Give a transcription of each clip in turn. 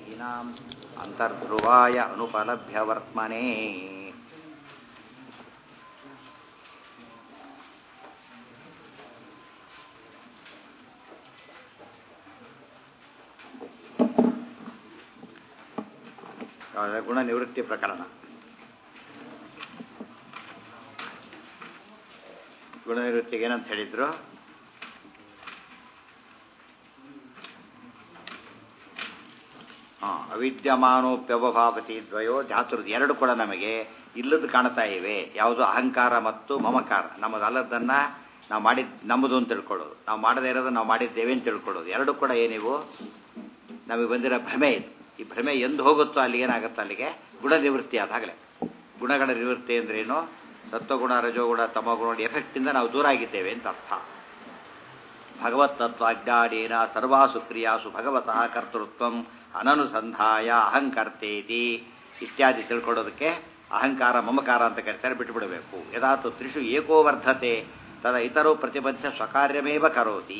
ೀನಾಂ ಅಂತರ್ಧ್ರುವಾಯ ಅನುಪಲಭ್ಯ ವರ್ತ್ಮನೆ ಗುಣ ನಿವೃತ್ತಿ ಪ್ರಕರಣ ಗುಣ ನಿವೃತ್ತಿಗೆ ಏನಂತ ಹೇಳಿದ್ರು ಅವಿದ್ಯಮಾನೋಪ್ಯವಭಾವತಿ ದ್ವಯೋ ಧಾತುರ್ದು ಎರಡು ಕೂಡ ನಮಗೆ ಇಲ್ಲದ್ದು ಕಾಣ್ತಾ ಇವೆ ಯಾವುದು ಅಹಂಕಾರ ಮತ್ತು ಮಮಕಾರ ನಮ್ಮದು ಅಲ್ಲದನ್ನ ನಾವು ಮಾಡಿದ್ ನಮ್ಮದು ಅಂತ ತಿಳ್ಕೊಳ್ಳೋದು ನಾವು ಮಾಡದೇ ಇರೋದು ನಾವು ಮಾಡಿದ್ದೇವೆ ಅಂತ ತಿಳ್ಕೊಳ್ಳೋದು ಎರಡು ಕೂಡ ಏನಿವು ನಮಗೆ ಬಂದಿರೋ ಭ್ರಮೆ ಇದು ಈ ಭ್ರಮೆ ಎಂದು ಹೋಗುತ್ತೋ ಅಲ್ಲಿ ಏನಾಗುತ್ತೆ ಅಲ್ಲಿಗೆ ಗುಣ ನಿವೃತ್ತಿ ಆದಾಗಲೇ ಗುಣಗಳ ನಿವೃತ್ತಿ ಅಂದ್ರೇನು ಸತ್ವಗುಣ ರಜೋಗುಣ ತಮಗುಣ ಎಫೆಕ್ಟಿಂದ ನಾವು ದೂರ ಆಗಿದ್ದೇವೆ ಅಂತ ಅರ್ಥ ಭಗವತ್ ತತ್ವ ಅಜ್ಞಾನೇನ ಸರ್ವಾಸು ಕ್ರಿಯಾಸು ಭಗವತಃ ಕರ್ತೃತ್ವ ಅನನುಸಂಧಾಯ ಅಹಂಕರ್ತೇತಿ ಇತ್ಯಾದಿ ತಿಳ್ಕೊಳ್ಳೋದಕ್ಕೆ ಅಹಂಕಾರ ಮಮಕಾರ ಅಂತ ಕರೀತಾರೆ ಬಿಟ್ಟುಬಿಡಬೇಕು ಯದಾತು ತ್ರಿಷು ಏಕೋ ವರ್ಧತೆ ತದ ಇತರೋ ಪ್ರತಿಬದ್ಧ ಸ್ವಕಾರ್ಯಮೇವ ಕರೋತಿ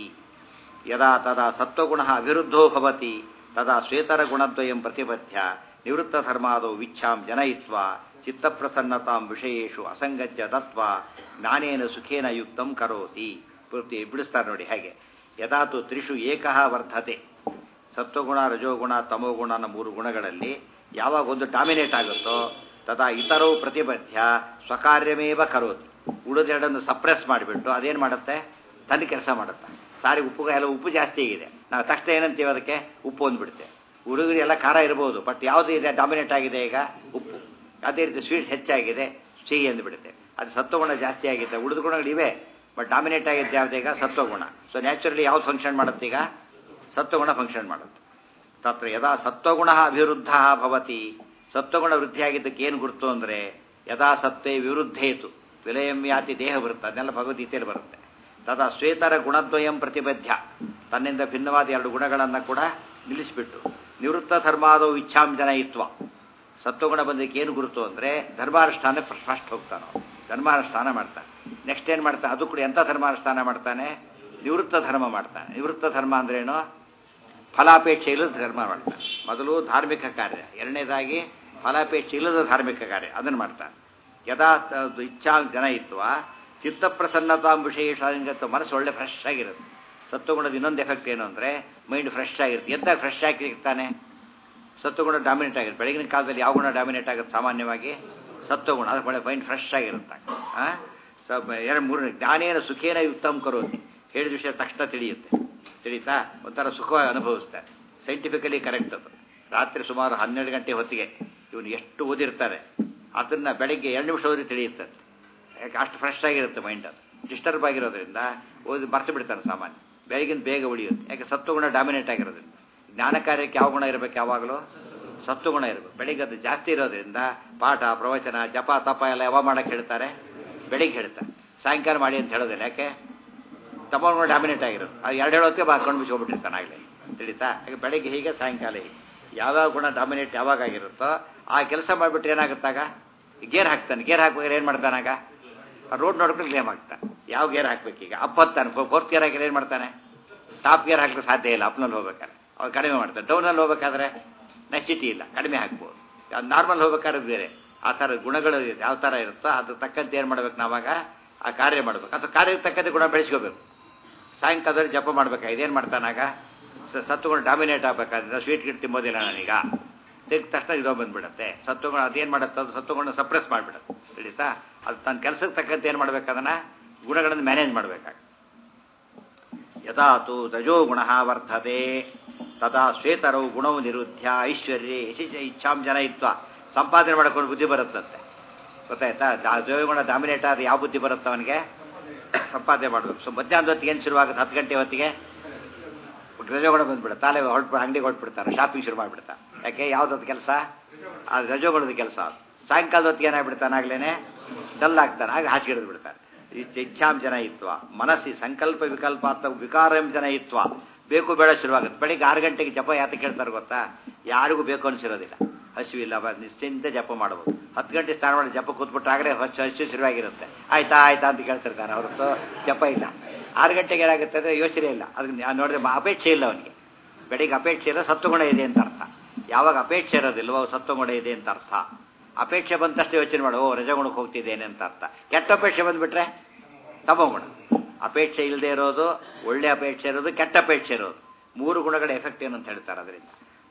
ಯದಾ ತದಾ ಸತ್ವಗುಣ ಅವಿರುದ್ಧೋ ಭವತಿ ತದಾ ಶ್ವೇತರ ಗುಣದ್ವಯಂ ಪ್ರತಿಬದ್ಧ ನಿವೃತ್ತಧರ್ಮಾದೌ ವಿಚ್ಛಾಂ ಜನಯಿತ್ವ ಚಿತ್ತಪ್ರಸನ್ನತಾಂ ವಿಷಯೇಷು ಅಸಂಗಜ್ಯ ತತ್ವ ಜ್ಞಾನೇನ ಸುಖೇನ ಯುಕ್ತಂ ಕರೋತಿ ಪೂರ್ತಿ ಬಿಡಿಸ್ತಾರೆ ನೋಡಿ ಹಾಗೆ ಯದಾತು ತ್ರಿಷು ಏಕಃ ವರ್ಧತೆ ಸತ್ವಗುಣ ರಜೋಗುಣ ತಮೋಗುಣ ಅನ್ನೋ ಮೂರು ಗುಣಗಳಲ್ಲಿ ಯಾವಾಗ ಒಂದು ಡಾಮಿನೇಟ್ ಆಗುತ್ತೋ ತದಾ ಇತರವು ಪ್ರತಿಬದ್ಧ ಸ್ವಕಾರ್ಯಮೇವ ಕರೋತಿ ಉಳಿದೆರಡನ್ನು ಸಪ್ರೆಸ್ ಮಾಡಿಬಿಟ್ಟು ಅದೇನು ಮಾಡುತ್ತೆ ತನ್ನ ಕೆಲಸ ಮಾಡುತ್ತೆ ಸಾರಿ ಉಪ್ಪು ಎಲ್ಲ ಉಪ್ಪು ಜಾಸ್ತಿ ಆಗಿದೆ ನಾವು ತಕ್ಷಣ ಏನಂತೀವಿ ಅದಕ್ಕೆ ಉಪ್ಪು ಅಂದ್ಬಿಡುತ್ತೆ ಹುಡುಗರು ಎಲ್ಲ ಖಾರ ಇರ್ಬೋದು ಬಟ್ ಯಾವುದು ಇದೆ ಡಾಮಿನೇಟ್ ಆಗಿದೆ ಈಗ ಉಪ್ಪು ಅದೇ ರೀತಿ ಸ್ವೀಟ್ ಹೆಚ್ಚಾಗಿದೆ ಸಿಹಿ ಅಂದ್ಬಿಡುತ್ತೆ ಅದು ಸತ್ವಗುಣ ಜಾಸ್ತಿ ಆಗಿದೆ ಉಳಿದ ಗುಣಗಳು ಇವೆ ಬಟ್ ಡಾಮಿನೇಟ್ ಆಗಿದ್ದು ಯಾವ್ದು ಈಗ ಸತ್ವಗುಣ ಸೊ ನ್ಯಾಚುರಲಿ ಯಾವ್ದು ಫಂಕ್ಷನ್ ಮಾಡುತ್ತೆ ಈಗ ಸತ್ವಗುಣ ಫಂಕ್ಷನ್ ಮಾಡುತ್ತೆ ತತ್ರ ಯದಾ ಸತ್ವಗುಣ ಅಭಿವೃದ್ಧ ಭವತಿ ಸತ್ವಗುಣ ವೃದ್ಧಿಯಾಗಿದ್ದಕ್ಕೆ ಏನು ಗುರುತು ಅಂದರೆ ಯದಾ ಸತ್ವೇ ವಿರುದ್ಧೇತು ವಿಲಯಂ ಯಾತಿ ದೇಹ ಬರುತ್ತೆ ಅದನ್ನೆಲ್ಲ ಭಗವದ್ಗೀತೆಯಲ್ಲಿ ಬರುತ್ತೆ ತದಾ ಶ್ವೇತರ ಗುಣದ್ವಯಂ ಪ್ರತಿಬದ್ಧ ತನ್ನಿಂದ ಭಿನ್ನವಾದ ಎರಡು ಗುಣಗಳನ್ನು ಕೂಡ ನಿಲ್ಲಿಸಿಬಿಟ್ಟು ನಿವೃತ್ತ ಧರ್ಮಾದವು ಇಚ್ಛಾಂ ಜನಯಿತ್ವ ಸತ್ವಗುಣ ಬಂದಕ್ಕೆ ಏನು ಗುರುತು ಅಂದರೆ ಧರ್ಮಾನುಷ್ಠಾನ ಫಸ್ಟ್ ಹೋಗ್ತಾನೆ ಧರ್ಮಾನುಷ್ಠಾನ ಮಾಡ್ತಾನೆ ನೆಕ್ಸ್ಟ್ ಏನು ಮಾಡ್ತಾನೆ ಅದು ಕೂಡ ಎಂಥ ಧರ್ಮಾನುಷ್ಠಾನ ಮಾಡ್ತಾನೆ ನಿವೃತ್ತ ಧರ್ಮ ಮಾಡ್ತಾನೆ ನಿವೃತ್ತ ಧರ್ಮ ಅಂದ್ರೇನು ಫಲಾಪೇಕ್ಷೆ ಇಲ್ಲದ ಧರ್ಮ ಮಾಡ್ತಾನೆ ಮೊದಲು ಧಾರ್ಮಿಕ ಕಾರ್ಯ ಎರಡನೇದಾಗಿ ಫಲಾಪೇಕ್ಷೆ ಇಲ್ಲದ ಧಾರ್ಮಿಕ ಕಾರ್ಯ ಅದನ್ನು ಮಾಡ್ತಾನೆ ಯದಾ ಇಚ್ಛಾ ಜನಯಿತ್ವ ಚಿತ್ತಪ್ರಸನ್ನತಾಂ ವಿಶೇಷ ಮನಸ್ಸು ಒಳ್ಳೆ ಫ್ರೆಶ್ ಆಗಿರುತ್ತೆ ಸತ್ವಗುಣದ ಇನ್ನೊಂದು ಎಫೆಕ್ಟ್ ಏನು ಅಂದರೆ ಮೈಂಡ್ ಫ್ರೆಶ್ ಆಗಿರುತ್ತೆ ಎಂತ ಫ್ರೆಶ್ ಆಗಿರ್ತಾನೆ ಸತ್ವಗುಣ ಡಾಮಿನೇಟ್ ಆಗಿರುತ್ತೆ ಬೆಳಗಿನ ಕಾಲದಲ್ಲಿ ಯಾವ ಗುಣ ಡಾಮಿನೇಟ್ ಆಗುತ್ತೆ ಸಾಮಾನ್ಯವಾಗಿ ಸತ್ವಗುಣ ಅದು ಒಳ್ಳೆ ಮೈಂಡ್ ಫ್ರೆಶ್ ಆಗಿರುತ್ತೆ ಹಾಂ ಸ ಎರಡು ಮೂರನೇ ಜ್ಞಾನೇನ ಸುಖೇನ ಯುಕ್ತಂ ಕರೋತಿ ಹೇಳಿದ ವಿಷಯ ತಕ್ಷಣ ತಿಳಿಯುತ್ತೆ ತಿಳಿತಾ ಒಂಥರ ಸುಖವಾಗಿ ಅನುಭವಿಸ್ತಾರೆ ಸೈಂಟಿಫಿಕಲಿ ಕರೆಕ್ಟ್ ಅದು ರಾತ್ರಿ ಸುಮಾರು ಹನ್ನೆರಡು ಗಂಟೆ ಹೊತ್ತಿಗೆ ಇವನು ಎಷ್ಟು ಓದಿರ್ತಾರೆ ಅದನ್ನು ಬೆಳಗ್ಗೆ ಎರಡು ನಿಮಿಷ ಓದಿ ತಿಳಿಯುತ್ತೆ ಯಾಕೆ ಅಷ್ಟು ಫ್ರೆಶ್ ಆಗಿರುತ್ತೆ ಮೈಂಡ್ ಅದು ಡಿಸ್ಟರ್ಬ್ ಆಗಿರೋದ್ರಿಂದ ಓದಿ ಮರ್ತು ಬಿಡ್ತಾನೆ ಸಾಮಾನ್ಯ ಬೆಳಗಿನ ಬೇಗ ಉಳಿಯುತ್ತೆ ಯಾಕೆ ಸತ್ವಗುಣ ಡಾಮಿನೇಟ್ ಆಗಿರೋದ್ರಿಂದ ಜ್ಞಾನ ಕಾರ್ಯಕ್ಕೆ ಯಾವ ಗುಣ ಇರಬೇಕು ಯಾವಾಗಲೂ ಸತ್ವಗುಣ ಇರಬೇಕು ಬೆಳಿಗ್ಗೆ ಅದು ಜಾಸ್ತಿ ಇರೋದ್ರಿಂದ ಪಾಠ ಪ್ರವಚನ ಜಪ ತಪ ಎಲ್ಲ ಯಾವಾಗ ಮಾಡಕ್ಕೆ ಹೇಳ್ತಾರೆ ಬೆಳಿಗ್ಗೆ ಹೇಳ್ತಾರೆ ಸಾಯಂಕಾಲ ಮಾಡಿ ಅಂತ ಹೇಳೋದಿಲ್ಲ ಯಾಕೆ ತಮಗುಣ ಡಾಮಿನೇಟ್ ಆಗಿರೋದು ಅದು ಎರಡು ಹೇಳೋದಕ್ಕೆ ಬಾ ಕಣ್ಣು ಮುಚ್ಕೊಂಡ್ಬಿಟ್ಟಿರ್ತಾನೆ ಆಗಲೇ ತಿಳಿತಾ ಹಾಗೆ ಬೆಳಿಗ್ಗೆ ಹೀಗೆ ಸಾಯಂಕಾಲ ಹೀಗೆ ಯಾವ್ಯಾವ ಗುಣ ಡಾಮಿನೇಟ್ ಯಾವಾಗ ಆಗಿರುತ್ತೋ ಆ ಕೆಲಸ ಮಾಡಿಬಿಟ್ರೆ ಏನಾಗುತ್ತಾಗ ಗೇರ್ ಹಾಕ್ತಾನೆ ಗೇರ್ ಹಾಕ್ಬೇಕಾದ್ರೆ ಏನು ಮಾಡ್ತಾನಾಗ ರೋಡ್ ನೋಡ್ಕೊಂಡು ಕ್ಲೇಮ್ ಆಗ್ತಾನೆ ಯಾವ ಗೇರ್ ಹಾಕ್ಬೇಕೀಗ ಅಪ್ ಹತ್ತಾನೆ ಫೋರ್ತ್ ಗೇರ್ ಹಾಕಿದ್ರೆ ಏನು ಮಾಡ್ತಾನೆ ಟಾಪ್ ಗೇರ್ ಹಾಕಲು ಸಾಧ್ಯ ಇಲ್ಲ ಅಪ್ನಲ್ಲಿ ಹೋಗ್ಬೇಕಾದ್ರೆ ಅವ್ರು ಕಡಿಮೆ ಮಾಡ್ತಾರೆ ಡೌನಲ್ಲಿ ಹೋಗ್ಬೇಕಾದ್ರೆ ನೆಸಿಟಿ ಇಲ್ಲ ಕಡಿಮೆ ಹಾಕ್ಬೋದು ಅದು ನಾರ್ಮಲ್ ಹೋಗ್ಬೇಕಾದ್ರೆ ಬೇರೆ ಆ ಥರ ಗುಣಗಳು ಯಾವ ಥರ ಇರುತ್ತೋ ಅದು ತಕ್ಕಂತೆ ಏನು ಮಾಡ್ಬೇಕು ನಾವಾಗ ಆ ಕಾರ್ಯ ಮಾಡ್ಬೇಕು ಅಥವಾ ಕಾರ್ಯಕ್ಕೆ ತಕ್ಕಂತೆ ಗುಣ ಬೆಳೆಸ್ಕೋಬೇಕು ಸಾಯಂಕಾಲದಲ್ಲಿ ಜಪ ಮಾಡ್ಬೇಕಾ ಇದೇನು ಮಾಡ್ತಾನಾಗ ಸತ್ತುಗಳು ಡಾಮಿನೇಟ್ ಆಗಬೇಕಾದ್ರೆ ಸ್ವೀಟ್ ಗಿಟ್ ತಿಂಬೋದಿಲ್ಲ ನಾನೀಗ ತಿರ್ಗಿ ತಕ್ಷಣ ಇದೋ ಬಂದ್ಬಿಡುತ್ತೆ ಸತ್ತುಗಳು ಅದೇನು ಮಾಡುತ್ತೆ ಅದು ಸತ್ತುಗಳನ್ನ ಸಪ್ರೆಸ್ ಮಾಡಿಬಿಡುತ್ತೆ ತಿಳಿತಾ ಅದು ತನ್ನ ಕೆಲಸಕ್ಕೆ ತಕ್ಕಂತೆ ಏನು ಮಾಡ್ಬೇಕು ಅದನ್ನು ಗುಣಗಳನ್ನು ಮ್ಯಾನೇಜ್ ಮಾಡಬೇಕಾಗ ಯಥಾತು ರಜೋ ಗುಣ ವರ್ತತೆ ತದಾ ಶ್ವೇತರವು ಗುಣವು ನಿರುದ್ಧ ಐಶ್ವರ್ಯ ಇಚ್ಛಾಂ ಜನ ಇತ್ವ ಸಂಪಾದನೆ ಮಾಡ್ಕೊಂಡು ಬುದ್ಧಿ ಬರುತ್ತಂತೆ ಗೊತ್ತಾಯ್ತಾ ರಜೋಗುಣ ಡಾಮಿನೇಟ್ ಆದ್ರೆ ಯಾವ ಬುದ್ಧಿ ಬರುತ್ತೆ ಅವನಿಗೆ ಸಂಪಾದನೆ ಮಾಡಬೇಕು ಸೊ ಮಧ್ಯಾಹ್ನದ ಹೊತ್ತಿಗೆ ಏನು ಶುರುವಾಗುತ್ತೆ ಹತ್ತು ಗಂಟೆ ಹೊತ್ತಿಗೆ ರಜೋಗುಣ ಬಂದ್ಬಿಡುತ್ತೆ ತಾಲೆ ಹೊರಟು ಅಂಗಡಿಗೆ ಹೊರಟ್ಬಿಡ್ತಾರೆ ಶಾಪಿಂಗ್ ಶುರು ಮಾಡಿಬಿಡ್ತಾರೆ ಯಾಕೆ ಯಾವುದದು ಕೆಲಸ ಆ ರಜೋಗುಣದ ಕೆಲಸ ಅದು ಸಾಯಂಕಾಲದ ಹೊತ್ತಿಗೆ ಏನಾಗ್ಬಿಡ್ತಾನೆ ಆಗ್ಲೇ ಡಲ್ ಆಗ್ತಾನೆ ಆಗ ಹಾಸಿಗೆ ಹಿಡಿದು ಬಿಡ್ತಾನೆ ಇಚ್ಛಾಂ ಜನ ಇತ್ವ ಮನಸ್ಸಿ ಸಂಕಲ್ಪ ವಿಕಲ್ಪ ಅಥವಾ ವಿಕಾರಂ ಜನ ಇತ್ವ ಬೇಕು ಬೇಡ ಶುರುವಾಗುತ್ತೆ ಬೆಳಿಗ್ಗೆ ಆರು ಗಂಟೆಗೆ ಜಪ ಯಾತ ಕೇಳ್ತಾರೆ ಗೊತ್ತಾ ಯಾರಿಗೂ ಬೇಕು ಅನಿಸಿರೋದಿಲ್ಲ ಹಸಿವಿಲ್ಲ ಬ ನಿಶ್ಚಿಂತ ಜಪ ಮಾಡ್ಬೋದು ಹತ್ತು ಗಂಟೆ ಸ್ನಾನ ಮಾಡಿ ಜಪ ಕೂತ್ಬಿಟ್ಟಾಗಲೇ ಹಚ್ಚು ಹಸು ಶುರುವಾಗಿರುತ್ತೆ ಆಯ್ತಾ ಆಯ್ತಾ ಅಂತ ಕೇಳ್ತಿರ್ತಾನೆ ಹೊರತು ಜಪ ಇಲ್ಲ ಆರು ಗಂಟೆಗೆ ಏನಾಗುತ್ತೆ ಅಂದರೆ ಯೋಚನೆ ಇಲ್ಲ ಅದಕ್ಕೆ ನೋಡಿದ್ರೆ ಅಪೇಕ್ಷೆ ಇಲ್ಲ ಅವನಿಗೆ ಬೆಳಿಗ್ಗೆ ಅಪೇಕ್ಷೆ ಇಲ್ಲ ಸತ್ವಗುಣ ಇದೆ ಅಂತ ಅರ್ಥ ಯಾವಾಗ ಅಪೇಕ್ಷೆ ಇರೋದಿಲ್ವೋ ಸತ್ವಗುಣ ಇದೆ ಅಂತ ಅರ್ಥ ಅಪೇಕ್ಷೆ ಬಂದ ತಕ್ಷಣ ಯೋಚನೆ ಮಾಡು ಓ ರಜಗುಣಕ್ಕೆ ಹೋಗ್ತಿದ್ದೇನೆ ಅಂತ ಅರ್ಥ ಕೆಟ್ಟ ಅಪೇಕ್ಷೆ ಬಂದ್ಬಿಟ್ರೆ ತಮೋಗುಣ ಅಪೇಕ್ಷೆ ಇಲ್ಲದೆ ಇರೋದು ಒಳ್ಳೆ ಅಪೇಕ್ಷೆ ಇರೋದು ಕೆಟ್ಟ ಅಪೇಕ್ಷೆ ಇರೋದು ಮೂರು ಗುಣಗಳ ಎಫೆಕ್ಟ್ ಏನು ಅಂತ ಹೇಳ್ತಾರೆ ಅದರಿಂದ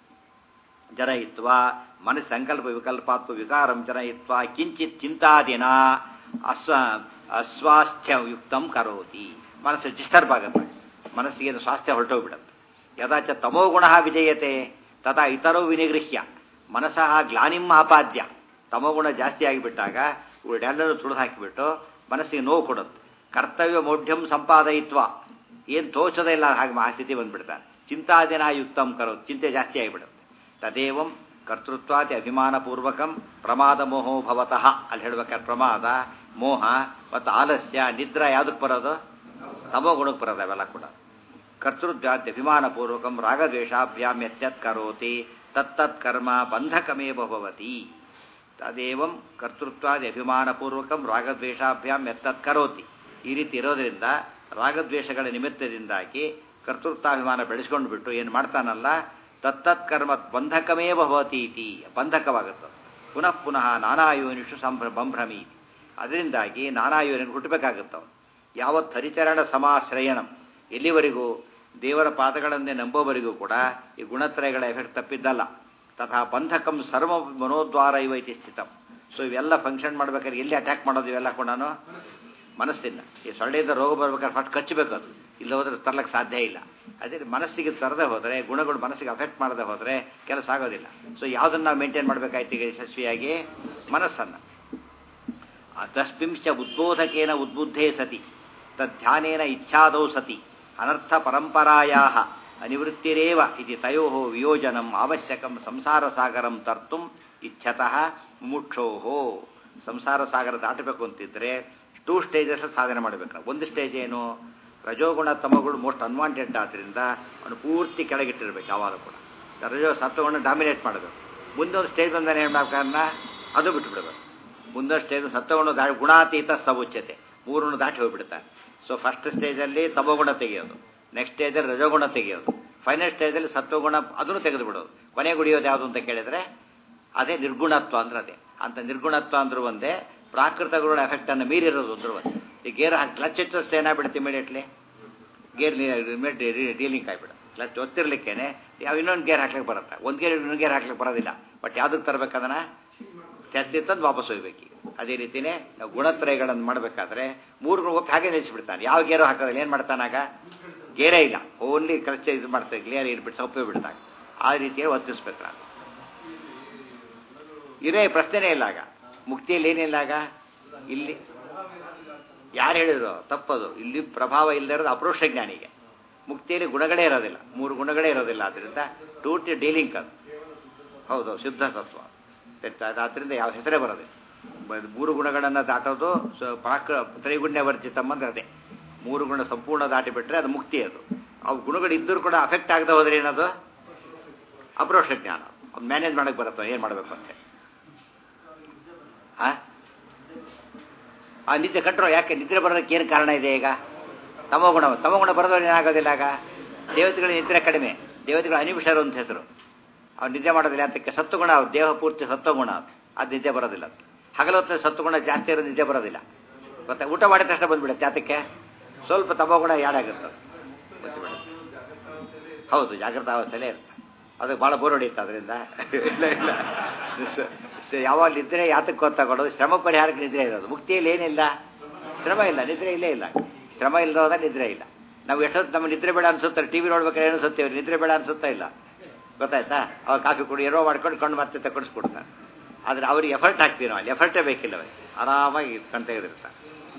ಜನಯಿತ್ವ ಮನಸ್ಸು ಸಂಕಲ್ಪ ವಿಕಲ್ಪಾತ್ವ ವಿಕಾರಂ ಜನಯಿತ್ವ ಕಿಂಚಿತ್ ಚಿಂತಾದಿನ ಅಸ್ವ ಅಸ್ವಾಸ್ಥ್ಯಯುಕ್ತಂ ಕರೋತಿ ಮನಸ್ಸು ಡಿಸ್ಟರ್ಬ್ ಆಗುತ್ತೆ ಮನಸ್ಸಿಗೆ ಅದು ಸ್ವಾಸ್ಥ್ಯ ಹೊರಟೋಗ್ಬಿಡುತ್ತೆ ಯದಾಚ ತಮೋಗುಣ ವಿಜಯತೆ ತಥಾ ಇತರೋ ವಿನಿಗೃಹ್ಯ ಮನಸ್ಸಃ ಗ್ಲಾನಿಂ ಆಪಾದ್ಯ ತಮೋಗುಣ ಜಾಸ್ತಿ ಆಗಿಬಿಟ್ಟಾಗ ಇವೆರಡನ್ನೂ ತುಳಿದು ಹಾಕಿಬಿಟ್ಟು ಮನಸ್ಸಿಗೆ ನೋವು ಕೊಡುತ್ತೆ ಕರ್ತವ್ಯ ಮೌಢ್ಯಂ ಸಂಪಾದಯಿತ್ವ ಏನು ತೋಚದೇ ಇಲ್ಲ ಹಾಗೆ ಆ ಸ್ಥಿತಿ ಬಂದ್ಬಿಡ್ತಾನೆ ಚಿಂತಾದಿನ ಯುಕ್ತಂ ಕರೋ ಚಿಂತೆ ಜಾಸ್ತಿ ಆಗಿಬಿಡುತ್ತೆ ತದೇವಂ ಕರ್ತೃತ್ವಾದಿ ಅಭಿಮಾನಪೂರ್ವಕಂ ಪ್ರಮಾದ ಮೋಹೋ ಭವತಃ ಅಲ್ಲಿ ಹೇಳ್ಬೇಕಾದ್ರೆ ಪ್ರಮಾದ ಮೋಹ ಮತ್ತು ಆಲಸ್ಯ ನಿದ್ರಾ ಯಾವುದಕ್ಕೆ ಬರೋದು ತಮೋ ಗುಣಕ್ಕೆ ಬರೋದು ಅವೆಲ್ಲ ಕೂಡ ಕರ್ತೃತ್ವಾದಿ ಅಭಿಮಾನಪೂರ್ವಕಂ ರಾಗದ್ವೇಷಾಭ್ಯಾಮ್ ಯತ್ಯತ್ ಕರೋತಿ ತತ್ತತ್ ಕರ್ಮ ಬಂಧಕಮೇವ ಭವತಿ ತದೇವಂ ಕರ್ತೃತ್ವಾದಿ ಅಭಿಮಾನಪೂರ್ವಕಂ ರಾಗದ್ವೇಷಾಭ್ಯಾಮ್ ಎತ್ತತ್ ಕರೋತಿ ಈ ರೀತಿ ಇರೋದ್ರಿಂದ ರಾಗದ್ವೇಷಗಳ ನಿಮಿತ್ತದಿಂದಾಗಿ ಕರ್ತೃತ್ವಾಭಿಮಾನ ಬೆಳೆಸ್ಕೊಂಡು ಬಿಟ್ಟು ಏನು ಮಾಡ್ತಾನಲ್ಲ ತತ್ತತ್ ಕರ್ಮ ಬಂಧಕಮೇ ಭವತಿ ಇತಿ ಬಂಧಕವಾಗುತ್ತೆ ಪುನಃ ಪುನಃ ನಾನಾ ಯೋನಿಷು ಸಂಭ್ರ ಬಂಭ್ರಮೀತಿ ಅದರಿಂದಾಗಿ ನಾನಾ ಯೋನಿಗೆ ಹುಟ್ಟಬೇಕಾಗುತ್ತವ ಯಾವತ್ತು ಹರಿಚರಣ ಸಮಾಶ್ರಯಣಂ ಎಲ್ಲಿವರೆಗೂ ದೇವರ ಪಾದಗಳನ್ನೇ ನಂಬೋವರೆಗೂ ಕೂಡ ಈ ಗುಣತ್ರಯಗಳ ಎಫೆಕ್ಟ್ ತಪ್ಪಿದ್ದಲ್ಲ ತಥಾ ಬಂಧಕಂ ಸರ್ವ ಮನೋದ್ವಾರ ಇವೈತಿ ಸ್ಥಿತಂ ಸೊ ಇವೆಲ್ಲ ಫಂಕ್ಷನ್ ಮಾಡ್ಬೇಕಾದ್ರೆ ಎಲ್ಲಿ ಅಟ್ಯಾಕ್ ಮಾಡೋದು ಇವೆಲ್ಲ ಕೂಡ ಮನಸ್ಸಿಂದ ಈ ಸೊಳ್ಳೆಯಿಂದ ರೋಗ ಬರ್ಬೇಕಾದ್ರೆ ಫಸ್ಟ್ ಕಚ್ಚಬೇಕು ಅದು ಇಲ್ಲ ಹೋದ್ರೆ ತರ್ಲಕ್ಕೆ ಸಾಧ್ಯ ಇಲ್ಲ ಅದೇ ಮನಸ್ಸಿಗೆ ತರದೆ ಹೋದರೆ ಗುಣಗಳು ಮನಸ್ಸಿಗೆ ಅಫೆಕ್ಟ್ ಮಾಡದೆ ಹೋದರೆ ಕೆಲಸ ಆಗೋದಿಲ್ಲ ಸೊ ಯಾವುದನ್ನು ನಾವು ಮೇಂಟೈನ್ ಮಾಡಬೇಕಾಯ್ತು ಈಗ ಯಶಸ್ವಿಯಾಗಿ ಮನಸ್ಸನ್ನು ತಸ್ಮಿಂಶ ಉದ್ಬೋಧಕೇನ ಉದ್ಬುದ್ಧೇ ಸತಿ ತಧ್ಯಾನೇನ ಇಚ್ಛಾದೌ ಸತಿ ಅನರ್ಥ ಪರಂಪರಾಯಾ ಅನಿವೃತ್ತಿರೇವ ಇದು ತಯೋ ವಿಯೋಜನಂ ಅವಶ್ಯಕಂ ಸಂಸಾರ ಸಾಗರಂ ತರ್ತುಂ ಇಚ್ಛತಃ ಮುಕ್ಷೋಹೋ ಸಂಸಾರ ಸಾಗರ ದಾಟಬೇಕು ಅಂತಿದ್ರೆ ಟೂ ಸ್ಟೇಜಸ್ ಸಾಧನೆ ಮಾಡಬೇಕು ಒಂದು ಸ್ಟೇಜ್ ಏನು ರಜೋಗುಣ ತಮಗಳು ಮೋಸ್ಟ್ ಅನ್ವಾಂಟೆಡ್ ಆದ್ದರಿಂದ ಅವನು ಪೂರ್ತಿ ಕೆಳಗಿಟ್ಟಿರ್ಬೇಕು ಯಾವಾಗ ಕೂಡ ರಜೋ ಸತ್ವಗುಣ ಡಾಮಿನೇಟ್ ಮಾಡಬೇಕು ಮುಂದೊಂದು ಸ್ಟೇಜ್ ಬಂದ ಏನು ಮಾಡ್ಬೇಕನ್ನ ಅದು ಬಿಟ್ಟುಬಿಡ್ಬೇಕು ಮುಂದೊಂದು ಸ್ಟೇಜ್ ಸತ್ವಗುಣ ದಾ ಗುಣಾತೀತ ಸವುಚ್ಯತೆ ಮೂರನ್ನು ದಾಟಿ ಹೋಗ್ಬಿಡ್ತಾರೆ ಸೊ ಫಸ್ಟ್ ಸ್ಟೇಜಲ್ಲಿ ತಮೋಗುಣ ತೆಗೆಯೋದು ನೆಕ್ಸ್ಟ್ ಸ್ಟೇಜಲ್ಲಿ ರಜೋಗುಣ ತೆಗೆಯೋದು ಫೈನಲ್ ಸ್ಟೇಜಲ್ಲಿ ಸತ್ವಗುಣ ಅದನ್ನು ತೆಗೆದು ಬಿಡೋದು ಕೊನೆಗೆ ಉಳಿಯೋದು ಯಾವುದು ಅಂತ ಕೇಳಿದ್ರೆ ಅದೇ ನಿರ್ಗುಣತ್ವ ಅಂದ್ರೆ ಅದೇ ಅಂತ ನಿರ್ಗುಣತ್ವ ಅಂದ್ರೂ ಒಂದೇ ಪ್ರಾಕೃತ ಗುಣ ಎಫೆಕ್ಟ್ ಅನ್ನು ಮೀರಿರೋದು ಅಂದ್ರೂ ಒಂದೇ ಈ ಗೇರ್ ಹಾಕಿ ಕ್ಲಚ್ ಹೆಚ್ಚಿಸ್ ಏನಾಗ್ಬಿಡುತ್ತೆ ಇಮಿಡಿಯೇಟ್ಲಿ ಗೇರ್ ಡೀಲಿಂಗ್ ಆಗಿಬಿಡು ಕ್ಲಚ್ ಒತ್ತಿರ್ಲಿಕ್ಕೇನೆ ಯಾವ ಇನ್ನೊಂದು ಗೇರ್ ಹಾಕ್ಲಿಕ್ಕೆ ಬರುತ್ತೆ ಒಂದು ಗೇರ್ ಇನ್ನೊಂದು ಗೇರ್ ಹಾಕ್ಲಿಕ್ಕೆ ಬರೋದಿಲ್ಲ ಬಟ್ ಯಾವುದಕ್ಕೆ ತರಬೇಕು ಅದನ್ನು ಛತ್ತಿ ತಂದು ವಾಪಸ್ ಹೋಗ್ಬೇಕು ಅದೇ ರೀತಿಯೇ ನಾವು ಗುಣತ್ರಯಗಳನ್ನು ಮಾಡಬೇಕಾದ್ರೆ ಮೂರು ಒಪ್ಪಿ ಹಾಗೆ ನಿಲ್ಲಿಸ್ಬಿಡ್ತಾನೆ ಯಾವ ಗೇರು ಹಾಕೋದಿಲ್ಲ ಏನು ಮಾಡ್ತಾನಾಗ ಗೇರೇ ಇಲ್ಲ ಓನ್ಲಿ ಕಲ್ಚ ಇದು ಮಾಡ್ತಾರೆ ಗ್ಲೇರ್ ಇರ್ಬಿಟ್ಟು ಸೊಪ್ಪೆ ಬಿಡ್ತಾಗ ಆ ರೀತಿಯಾಗಿ ವರ್ತಿಸ್ಬೇಕು ನಾನು ಇದೇ ಪ್ರಶ್ನೆನೇ ಇಲ್ಲ ಆಗ ಮುಕ್ತಿಯಲ್ಲಿ ಏನಿಲ್ಲ ಆಗ ಇಲ್ಲಿ ಯಾರು ಹೇಳಿದ್ರು ತಪ್ಪದು ಇಲ್ಲಿ ಪ್ರಭಾವ ಇಲ್ಲದೆ ಇರೋದು ಅಪರೋಕ್ಷ ಜ್ಞಾನಿಗೆ ಮುಕ್ತಿಯಲ್ಲಿ ಗುಣಗಳೇ ಇರೋದಿಲ್ಲ ಮೂರು ಗುಣಗಳೇ ಇರೋದಿಲ್ಲ ಆದ್ದರಿಂದ ಟೂಟಿ ಡೀಲಿಂಗ್ ಅದು ಹೌದು ಶುದ್ಧ ಸತ್ವ ಆದ್ದರಿಂದ ಯಾವ ಹೆಸರೇ ಬರೋದಿಲ್ಲ ಮೂರು ಗುಣಗಳನ್ನು ದಾಟೋದು ಪ್ರಾಕ ತ್ರೈಗುಣ್ಯ ವರ್ಜಿತಮ್ ಅಂದ್ರೆ ಅದೇ ಮೂರು ಗುಣ ಸಂಪೂರ್ಣ ದಾಟಿ ಬಿಟ್ರೆ ಅದು ಮುಕ್ತಿ ಅದು ಅವು ಗುಣಗಳು ಇದ್ದರೂ ಕೂಡ ಅಫೆಕ್ಟ್ ಆಗದೆ ಹೋದ್ರೆ ಏನದು ಅಪರೋಕ್ಷ ಜ್ಞಾನ ಅದು ಮ್ಯಾನೇಜ್ ಮಾಡಕ್ಕೆ ಬರುತ್ತೆ ಏನು ಮಾಡಬೇಕು ಅಂತ ಆ ನಿದ್ದೆ ಕಟ್ಟರು ಯಾಕೆ ನಿದ್ರೆ ಬರೋದಕ್ಕೆ ಏನು ಕಾರಣ ಇದೆ ಈಗ ತಮೋಗುಣ ತಮೋಗುಣ ಬರೋದವ್ರು ಏನಾಗೋದಿಲ್ಲ ಆಗ ದೇವತೆಗಳ ನಿದ್ರೆ ಕಡಿಮೆ ದೇವತೆಗಳ ಅನಿಮಿಷರು ಅಂತ ಹೆಸರು ಅವ್ರು ನಿದ್ದೆ ಮಾಡೋದಿಲ್ಲ ಅದಕ್ಕೆ ಸತ್ವಗುಣ ಅವ್ರು ದೇಹ ಪೂರ್ತಿ ಸತ್ವಗುಣ ಅದು ನಿದ್ದೆ ಬರೋದಿಲ್ಲ ಹಗಲೊತ್ತ ಸತ್ವಗುಣ ಜಾಸ್ತಿ ಇರೋದು ನಿದ್ದೆ ಬರೋದಿಲ್ಲ ಗೊತ್ತಾ ಊಟ ಮಾಡಿದ ತಕ್ಷಣ ಬಂದ್ಬಿಡುತ್ತೆ ಅದಕ್ಕೆ ಸ್ವಲ್ಪ ತಮೋಗುಣ ಯಾಡಾಗುತ್ತೆ ಹೌದು ಜಾಗೃತ ಅವಸ್ಥೆಯಲ್ಲೇ ಇರುತ್ತೆ ಅದಕ್ಕೆ ಭಾಳ ಬೋರ್ ಹೊಡೆಯುತ್ತೆ ಅದರಿಂದ ಇಲ್ಲ ಇಲ್ಲ ಯಾವಾಗ ನಿದ್ರೆ ಯಾತಕ್ಕೆ ಗೊತ್ತಾಗೋದು ಶ್ರಮ ಪರಿಹಾರಕ್ಕೆ ನಿದ್ರೆ ಇರೋದು ಮುಕ್ತಿಯಲ್ಲಿ ಏನಿಲ್ಲ ಶ್ರಮ ಇಲ್ಲ ನಿದ್ರೆ ಇಲ್ಲೇ ಇಲ್ಲ ಶ್ರಮ ಇಲ್ಲದ ನಿದ್ರೆ ಇಲ್ಲ ನಾವು ಎಷ್ಟೊತ್ತು ನಮ್ಮ ನಿದ್ರೆ ಬೇಡ ಅನ್ಸುತ್ತಾರೆ ಟಿ ವಿ ನೋಡ್ಬೇಕಾದ್ರೆ ಏನು ಅನ್ಸುತ್ತೇವೆ ನಿದ್ರೆ ಬೇಡ ಅನ್ಸುತ್ತಾ ಇಲ್ಲ ಗೊತ್ತಾಯ್ತಾ ಅವ್ರು ಕಾಫಿ ಕುಡಿ ಏನೋ ಮಾಡ್ಕೊಂಡು ಕೊಂಡು ಮತ್ತೆ ತಗೊಂಡಿಸ್ಕೊಡ್ತಾರೆ ಆದರೆ ಅವ್ರಿಗೆ ಎಫರ್ಟ್ ಹಾಕ್ತೀವಿ ನಾವು ಅಲ್ಲಿ ಎಫರ್ಟೇ ಬೇಕಿಲ್ಲ ಅವ್ರಿಗೆ ಆರಾಮಾಗಿ ಕಣ್ ತೆಗೆದಿರ್ತಾರೆ